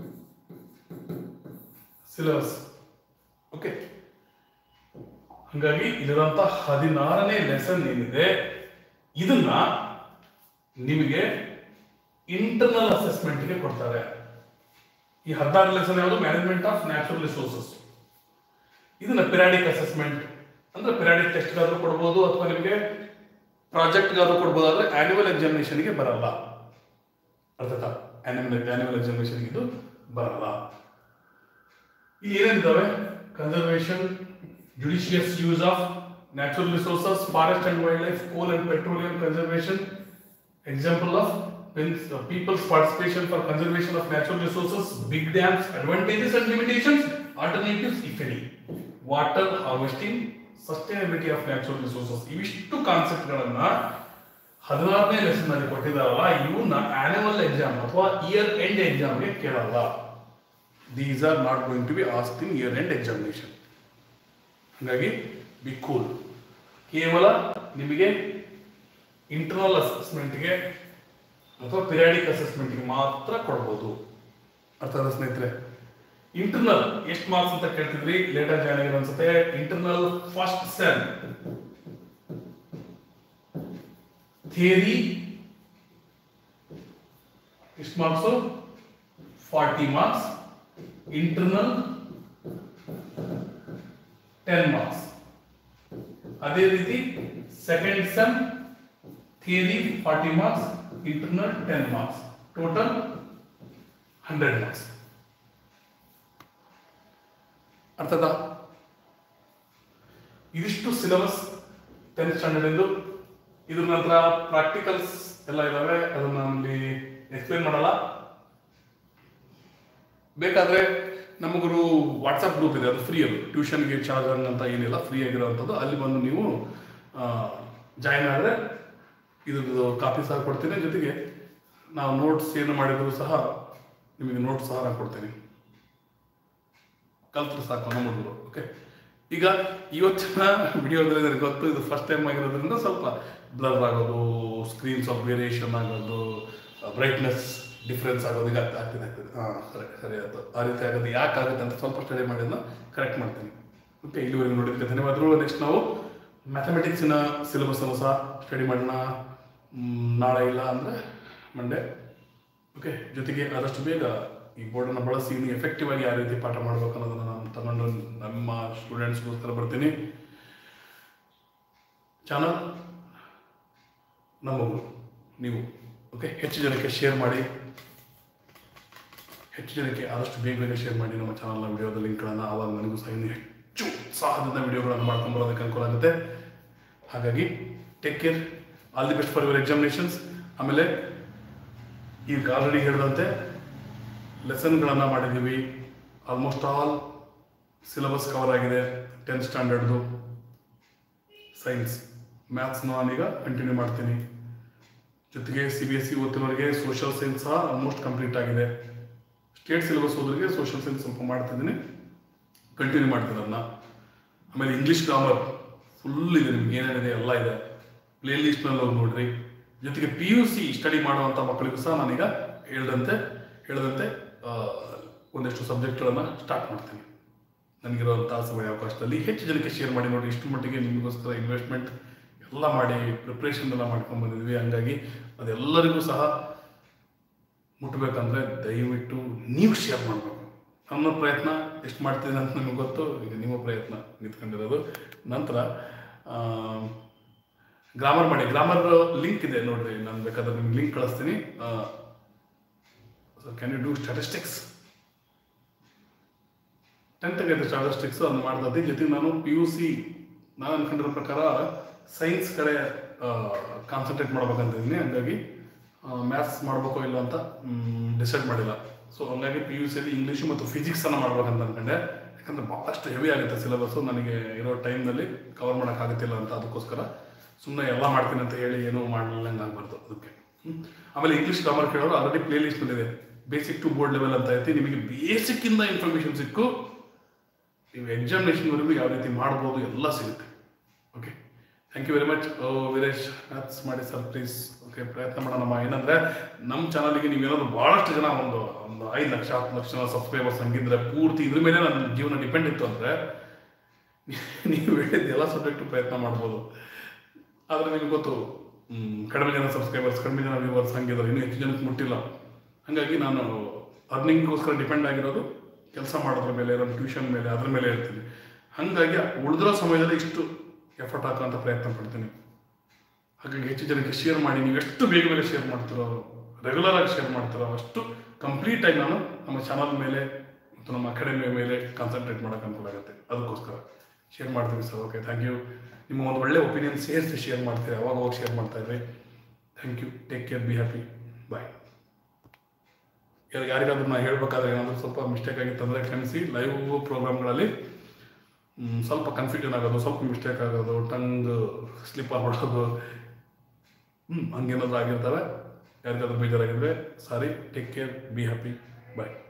syllabus okay ಹಾಗಾಗಿ ಇಲ್ಲಿರುವಂತಹ ಹದಿನಾರನೇ ಲೆಸನ್ ಏನಿದೆ ಇದನ್ನ ನಿಮಗೆ ಇಂಟರ್ನಲ್ ಅಸೆಸ್ಮೆಂಟ್ಗೆ ಕೊಡ್ತಾರೆ ಈ ಹದಿನಾರು ಲೆಸನ್ ಯಾವುದು ಮ್ಯಾನೇಜ್ಮೆಂಟ್ ಆಫ್ ನ್ಯಾಚುರಲ್ ರಿಸೋರ್ಸಸ್ ಇದನ್ನ ಪಿರಾಡಿಕ್ ಅಸೆಸ್ಮೆಂಟ್ ಅಂದ್ರೆ ಪಿರಾಡಿಕ್ ಟೆಸ್ಟ್ಗಾದ್ರೂ ಕೊಡ್ಬೋದು ಅಥವಾ ನಿಮಗೆ ಪ್ರಾಜೆಕ್ಟ್ಗಾದ್ರೂ ಕೊಡ್ಬೋದು ಆದ್ರೆ ಆನ್ಯುವಲ್ ಎಕ್ಸಾಮಿನೇಷನ್ಗೆ ಬರಲ್ಲ ಅರ್ಥಾತ್ ಆನ್ಯುವಲ್ ಆನ್ಯುವಲ್ ಎಕ್ಸಾಮಿನೇಷನ್ಗೆ ಇದು ಬರಲ್ಲ ಇಲ್ಲಿ ಏನೇನಿದ್ದಾವೆ conservation judicious use of natural resources forest and wildlife coal and petroleum conservation example of pens- uh, people's participation for conservation of natural resources, big dams, advantages and limitations, alternatives if any, water harvesting, sustainability of natural resources. ಇವಿಷ್ಟು ಕಾನ್ಸೆಪ್ಟ್ಗಳನ್ನ ಹದಿನಾರನೇ lesson ನಲ್ಲಿ ಕೊಟ್ಟಿದಾರಲ್ಲ ಇವನ್ನ annual exam ಅಥವಾ year end ಎಕ್ಸಾಮ್ಗೆ ಕೇಳಲ್ಲ these are not going to be ask in year end examination ಹಾಗಾಗಿ be cool ಕೇವಲ ನಿಮಗೆ ಇಂಟರ್ನಲ್ ಅಸೆಸ್ಮೆಂಟ್ಗೆ ಅಥವಾ ಪಿರಿಯಾಡಿಕ್ ಅಸೆಸ್ಮೆಂಟ್ಗೆ ಮಾತ್ರ ಕೊಡ್ಬೋದು ಅರ್ಥ ಆದ ಸ್ನೇಹಿತರೆ ಇಂಟರ್ನಲ್ ಎಷ್ಟು ಮಾರ್ಕ್ಸ್ ಅಂತ ಕೇಳ್ತಿದ್ರಿ ಲೇಟರ್ ಜಾಯ್ನ್ ಆಗಿರೋ ಅನ್ಸುತ್ತೆ ಇಂಟರ್ನಲ್ ಫಸ್ಟ್ ಸೆಲ್ ಥಿಯರಿ ಎಷ್ಟು marks forty marks internal ten marks ಅದೇ ರೀತಿ second sem theory forty marks internal ten marks total hundred marks ಅರ್ಥದ ಇದಿಷ್ಟು ಸಿಲೆಬಸ್ ಟೆಂತ್ ಸ್ಟ್ಯಾಂಡರ್ಡ್ ಎಂದು ಇದ್ರ ನಂತರ ಪ್ರಾಕ್ಟಿಕಲ್ಸ್ ಎಲ್ಲ ಇದಾವೆ ಅದನ್ನ ಅಲ್ಲಿ ಎಕ್ಸ್ಪ್ಲೇನ್ ಮಾಡಲ್ಲ ಬೇಕಾದ್ರೆ ನಮಗರು ವಾಟ್ಸಪ್ ಗ್ರೂಪ್ ಇದೆ ಅದು ಫ್ರೀ ಅದು ಟ್ಯೂಷನ್ಗೆ ಚಾರ್ಜ್ ಅಂತ ಏನಿಲ್ಲ ಫ್ರೀ ಆಗಿರೋವಂಥದ್ದು ಅಲ್ಲಿ ಬಂದು ನೀವು ಜಾಯಿನ್ ಆದರೆ ಇದ್ರದ್ದು ಕಾಪಿ ಸಹ ಕೊಡ್ತೀನಿ ಜೊತೆಗೆ ನಾವು ನೋಟ್ಸ್ ಏನು ಮಾಡಿದ್ರು ಸಹ ನಿಮಗೆ ನೋಟ್ಸ್ ಸಹ ನಾನು ಕೊಡ್ತೀನಿ ಕಲ್ತ್ರೆ ಸಾಕು ನಮ್ಮ ಹುಡುಗರು ಓಕೆ ಈಗ ಇವತ್ತಿನ ವಿಡಿಯೋದಲ್ಲಿ ನನಗೆ ಗೊತ್ತು ಇದು ಫಸ್ಟ್ ಟೈಮ್ ಆಗಿರೋದ್ರಿಂದ ಸ್ವಲ್ಪ ಬ್ಲರ್ ಆಗೋದು ಸ್ಕ್ರೀನ್ ಸ್ವಲ್ಪ ವೇರಿಯೇಷನ್ ಆಗೋದು ಬ್ರೈಟ್ನೆಸ್ ಡಿಫ್ರೆನ್ಸ್ ಆಗೋದು ಈಗ ಆಗ್ತಾ- ಆಗ್ತಿದೆ ಆಗ್ತಿದೆ ಹಾಂ ಸರಿ ಸರಿ ಆಯ್ತು ಆ ರೀತಿ ಆಗೋದು ಯಾಕೆ ಆಗುತ್ತೆ ಅಂತ ಸ್ವಲ್ಪ ಸ್ಟಡಿ ಮಾಡಿದ್ನ ಕರೆಕ್ಟ್ ಮಾಡ್ತೀನಿ ಓಕೆ ಇಲ್ಲಿವರೆಗೆ ನೋಡಿದ್ದಕ್ಕೆ ಧನ್ಯವಾದಗಳು ನೆಕ್ಸ್ಟ್ ನಾವು ಮ್ಯಾಥಮೆಟಿಕ್ಸಿನ ಸಿಲೆಬಸ್ಸನ್ನು ಸಹ ಸ್ಟಡಿ ಮಾಡೋಣ ಮ್, ನಾಳೆ ಇಲ್ಲ ಅಂದರೆ ಮಂಡೇ ಓಕೆ ಜೊತೆಗೆ ಆದಷ್ಟು ಬೇಗ ಈ ಬೋರ್ಡನ್ನು ಬಳಸಿ ಇನ್ನು ಎಫೆಕ್ಟಿವ್ ಆಗಿ ಯಾವ ರೀತಿ ಪಾಠ ಮಾಡಬೇಕು ಅನ್ನೋದನ್ನು ನಾನು ತಗೊಂಡು ನಮ್ಮ ಸ್ಟೂಡೆಂಟ್ಸ್ಗೋಸ್ಕರ ಬರ್ತೀನಿ ಚಾನಲ್ ನಮ್ಮದು ನೀವು ಓಕೆ ಹೆಚ್ಚು ಜನಕ್ಕೆ ಶೇರ್ ಮಾಡಿ ಹೆಚ್ಚು ಜನಕ್ಕೆ ಆದಷ್ಟು ಬೇಗ ಬೇಗ ಶೇರ್ ಮಾಡಿ ನಮ್ಮ ಚಾನಲ್ನ ವಿಡಿಯೋದ ಲಿಂಕ್ಗಳನ್ನು ಆವಾಗ ನನಗೂ ಸಹ ಇನ್ನೂ ಹೆಚ್ಚು ಉತ್ಸಾಹದಿಂದ ವಿಡಿಯೋಗಳನ್ನು ಮಾಡ್ಕೊಂಡು ಬರೋದಕ್ಕೆ ಅನುಕೂಲ ಆಗುತ್ತೆ ಹಾಗಾಗಿ take care all the best for your examinations ಆಮೇಲೆ ಈಗ ಆಲ್ರೆಡಿ ಹೇಳಿದಂತೆ ಲೆಸನ್ಗಳನ್ನು ಮಾಡಿದ್ದೀವಿ ಆಲ್ಮೋಸ್ಟ್ ಆಲ್ ಸಿಲೆಬಸ್ ಕವರ್ ಆಗಿದೆ ಟೆಂತ್ ಸ್ಟ್ಯಾಂಡರ್ಡ್ದು ಸೈನ್ಸ್ ಮ್ಯಾಥ್ಸ್ನ ನಾನೀಗ ಕಂಟಿನ್ಯೂ ಮಾಡ್ತೀನಿ ಜೊತೆಗೆ ಸಿ ಬಿ ಎಸ್ ಸಿ ಓದ್ತಿರೋರಿಗೆ ಸೋಷಿಯಲ್ ಸೈನ್ಸ್ ಸಹ ಆಲ್ಮೋಸ್ಟ್ ಕಂಪ್ಲೀಟ್ ಆಗಿದೆ ಸ್ಟೇಟ್ ಸಿಲೆಬಸ್ ಓದೋರಿಗೆ ಸೋಷಿಯಲ್ ಸೈನ್ಸ್ ಸ್ವಲ್ಪ ಮಾಡ್ತಿದ್ದೀನಿ ಕಂಟಿನ್ಯೂ ಮಾಡ್ತೀನಿ ಅದನ್ನ ಆಮೇಲೆ ಇಂಗ್ಲೀಷ್ ಗ್ರಾಮರ್ ಫುಲ್ ಇದೆ ನಿಮ್ಗೆ ಏನೇನಿದೆ ಎಲ್ಲ ಇದೆ ಪ್ಲೇ ಲಿಸ್ಟ್ನಲ್ಲಿ ಹೋಗಿ ನೋಡ್ರಿ ಜೊತೆಗೆ ಪಿ ಯು ಸಿ ಸ್ಟಡಿ ಮಾಡುವಂಥ ಮಕ್ಕಳಿಗೂ ಸಹ ನಾನೀಗ ಹೇಳ್ದಂತೆ ಹೇಳ್ದಂತೆ ಆ, ಒಂದಷ್ಟು ಸಬ್ಜೆಕ್ಟ್ಗಳನ್ನು ಸ್ಟಾರ್ಟ್ ಮಾಡ್ತೀನಿ ನನಗಿರುವಂಥ ಸಮಯ ಅವಕಾಶದಲ್ಲಿ ಹೆಚ್ಚು ಜನಕ್ಕೆ ಶೇರ್ ಮಾಡಿ ನೋಡಿ ಇಷ್ಟು ಮಟ್ಟಿಗೆ ನಿಮಗೋಸ್ಕರ ಇನ್ವೆಸ್ಟ್ಮೆಂಟ್ ಎಲ್ಲ ಮಾಡಿ ಪ್ರಿಪ್ರೇಷನ್ ಎಲ್ಲ ಮಾಡ್ಕೊಂಡು ಬಂದಿದ್ವಿ ಹಂಗಾಗಿ ಅದೆಲ್ಲರಿಗೂ ಸಹ ಮುಟ್ಟಬೇಕಂದ್ರೆ ದಯವಿಟ್ಟು ನೀವು ಶೇರ್ ಮಾಡಬೇಕು ನನ್ನ ಪ್ರಯತ್ನ ಎಷ್ಟು ಮಾಡ್ತೀನಿ ಅಂತ ನಿಮಗೆ ಗೊತ್ತು ಈಗ ನಿಮ್ಮ ಪ್ರಯತ್ನ ನಿಂತ್ಕೊಂಡಿರೋದು ನಂತರ ಗ್ರಾಮರ್ ಮಾಡಿ ಗ್ರಾಮರ್ ಲಿಂಕ್ ಇದೆ ನೋಡ್ರಿ ನಾನು ಬೇಕಾದ್ರೆ ನಿಮ್ಗೆ ಲಿಂಕ್ ಕಳಿಸ್ತೀನಿ ಕ್ಯಾನ್ ಯು ಡೂ ಸ್ಟಾಟಿಸ್ಟಿಕ್ಸ್ ಟೆಂತ್ಗೆ ಇದೆ ಸ್ಟಾಟಿಸ್ಟಿಕ್ಸ್ ಅದನ್ನು ಮಾಡ್ದೆ ಜೊತೆಗೆ ನಾನು ಪಿ ಯು ಸಿ ನಾನು ಅನ್ಕೊಂಡಿರೋ ಪ್ರಕಾರ ಸೈನ್ಸ್ ಕಡೆ ಕಾನ್ಸಂಟ್ರೇಟ್ ಮಾಡ್ಬೇಕಂತಿದ್ದೀನಿ ಹಂಗಾಗಿ ಮ್ಯಾಥ್ಸ್ ಮಾಡಬೇಕೋ ಇಲ್ಲ ಅಂತ ಡಿಸೈಡ್ ಮಾಡಿಲ್ಲ ಸೊ ಹಂಗಾಗಿ ಪಿ ಯು ಸಿಯಲ್ಲಿ ಇಂಗ್ಲೀಷು ಮತ್ತು ಫಿಸಿಕ್ಸನ್ನು ಮಾಡ್ಬೇಕಂತ ಅನ್ಕೊಂಡೆ ಯಾಕಂದರೆ ಭಾಳಷ್ಟು ಹೆವಿ ಆಗುತ್ತೆ ಸಿಲೆಬಸ್ಸು ನನಗೆ ಇರೋ ಟೈಮ್ನಲ್ಲಿ ಕವರ್ ಮಾಡೋಕ್ಕಾಗುತ್ತಿಲ್ಲ ಅಂತ ಅದಕ್ಕೋಸ್ಕರ ಸುಮ್ಮನೆ ಎಲ್ಲ ಮಾಡ್ತೀನಿ ಅಂತ ಹೇಳಿ ಏನೂ ಮಾಡಲಿಲ್ಲಂಗೆ ಆಗಬಾರ್ದು ಅದಕ್ಕೆ ಹ್ಮ್. ಆಮೇಲೆ ಇಂಗ್ಲೀಷ್ ಗ್ರಾಮರ್ ಕೇಳೋರು ಆಲ್ರೆಡಿ ಪ್ಲೇ ಲಿಸ್ಟ್ನಲ್ಲಿದೆ ಬೇಸಿಕ್ ಟು ಬೋರ್ಡ್ ಲೆವೆಲ್ ಅಂತ ಐತಿ ನಿಮಗೆ ಬೇಸಿಕ್ಕಿಂದ ಇನ್ಫಾರ್ಮೇಷನ್ ಸಿಕ್ಕು ನೀವು ಎಕ್ಸಾಮಿನೇಷನ್ವರೆಗೂ ಯಾವ ರೀತಿ ಮಾಡ್ಬೋದು ಎಲ್ಲ ಸಿಗುತ್ತೆ okay thank you very much Veeresh maths ಮಾಡಿ ಸರ್ ಪ್ಲೀಸ್ ಓಕೆ ಪ್ರಯತ್ನ ಮಾಡೋಣ ಏನಂದ್ರೆ ನಮ್ಮ ಚಾನಲ್ಗೆ ನೀವೇನಾದ್ರು ಭಾಳಷ್ಟು ಜನ ಒಂದು ಒಂದು ಐದು ಲಕ್ಷ ಹತ್ತು ಲಕ್ಷ ಜನ ಸಬ್ಸ್ಕ್ರೈಬರ್ಸ್ ಹಂಗಿದ್ರೆ ಪೂರ್ತಿ ಇದ್ರ ಮೇಲೆ ನನ್ನ ಜೀವನ ಡಿಪೆಂಡ್ ಇತ್ತು ಅಂದರೆ ನೀವು ಹೇಳಿದ ಎಲ್ಲ ಸಬ್ಜೆಕ್ಟು ಪ್ರಯತ್ನ ಮಾಡ್ಬೋದು ಆದರೆ ನಿಮಗೆ ಗೊತ್ತು ಮ್, ಕಡಿಮೆ ಜನ ಸಬ್ಸ್ಕ್ರೈಬರ್ಸ್ ಕಡಿಮೆ ಜನ ವ್ಯೂವರ್ಸ್ ಹಂಗಿದ್ದಾರೆ ಇನ್ನೂ ಹೆಚ್ಚು ಜನಕ್ಕೆ ಮುಟ್ಟಿಲ್ಲ ಹಾಗಾಗಿ ನಾನು ಅರ್ನಿಂಗ್ಗೋಸ್ಕರ ಡಿಪೆಂಡ್ ಆಗಿರೋದು ಕೆಲಸ ಮಾಡೋದ್ರ ಮೇಲೆ ನಮ್ಮ ಟ್ಯೂಷನ್ ಮೇಲೆ ಅದ್ರ ಮೇಲೆ ಇರ್ತೀನಿ ಹಾಗಾಗಿ ಉಳಿದಿರೋ ಸಮಯದಲ್ಲಿ ಇಷ್ಟು ಎಫರ್ಟ್ ಹಾಕೋಂಥ ಪ್ರಯತ್ನ ಪಡ್ತೀನಿ ಹಾಗಾಗಿ ಹೆಚ್ಚು ಜನಕ್ಕೆ ಶೇರ್ ಮಾಡಿ ನೀವು ಎಷ್ಟು ಬೇಗ ಬೇಗ ಶೇರ್ ಮಾಡ್ತಿರೋ ರೆಗ್ಯುಲರ್ ಆಗಿ ಶೇರ್ ಮಾಡ್ತಿರೋ ಅಷ್ಟು ಕಂಪ್ಲೀಟ್ ಆಗಿ ನಾನು ನಮ್ಮ ಚಾನಲ್ ಮೇಲೆ ಮತ್ತು ನಮ್ಮ ಅಕಾಡೆಮಿಯ ಮೇಲೆ ಕಾನ್ಸಂಟ್ರೇಟ್ ಮಾಡೋಕೆ ಅನುಕೂಲ ಆಗುತ್ತೆ ಅದಕ್ಕೋಸ್ಕರ ಶೇರ್ ಮಾಡ್ತೀವಿ ಸರ್ ಓಕೆ ಥ್ಯಾಂಕ್ ಯು ನಿಮ್ಮ ಒಂದು ಒಳ್ಳೆ ಒಪಿನಿಯನ್ ಸೇರಿಸಿ ಶೇರ್ ಮಾಡ್ತೀರಿ ಅವಾಗ ಅವಾಗ ಶೇರ್ ಮಾಡ್ತಾ ಇದ್ರಿ thank you take care be happy bye ಯಾರಿಗಾದ್ರೂ ನಾನು ಹೇಳ್ಬೇಕಾದ್ರೆ ಏನಾದರೂ ಸ್ವಲ್ಪ ಮಿಸ್ಟೇಕ್ ಆಗಿತ್ತು ಅಂದರೆ ಕ್ಷಮಿಸಿ ಲೈವ್ ಪ್ರೋಗ್ರಾಮ್ಗಳಲ್ಲಿ ಮ್, ಸ್ವಲ್ಪ ಕನ್ಫ್ಯೂಷನ್ ಆಗೋದು ಸ್ವಲ್ಪ ಮಿಸ್ಟೇಕ್ ಆಗೋದು ಟಂಗ್ ಸ್ಲಿಪ್ಪರ್ ಹೊಡೋದು ಹ್ಞೂ ಹಂಗೇನಾದ್ರು ಆಗಿರ್ತವೆ ಯಾರಿಗಾದ್ರೂ ಬೇಜಾರಾಗಿದ್ರೆ sorry take care be happy bye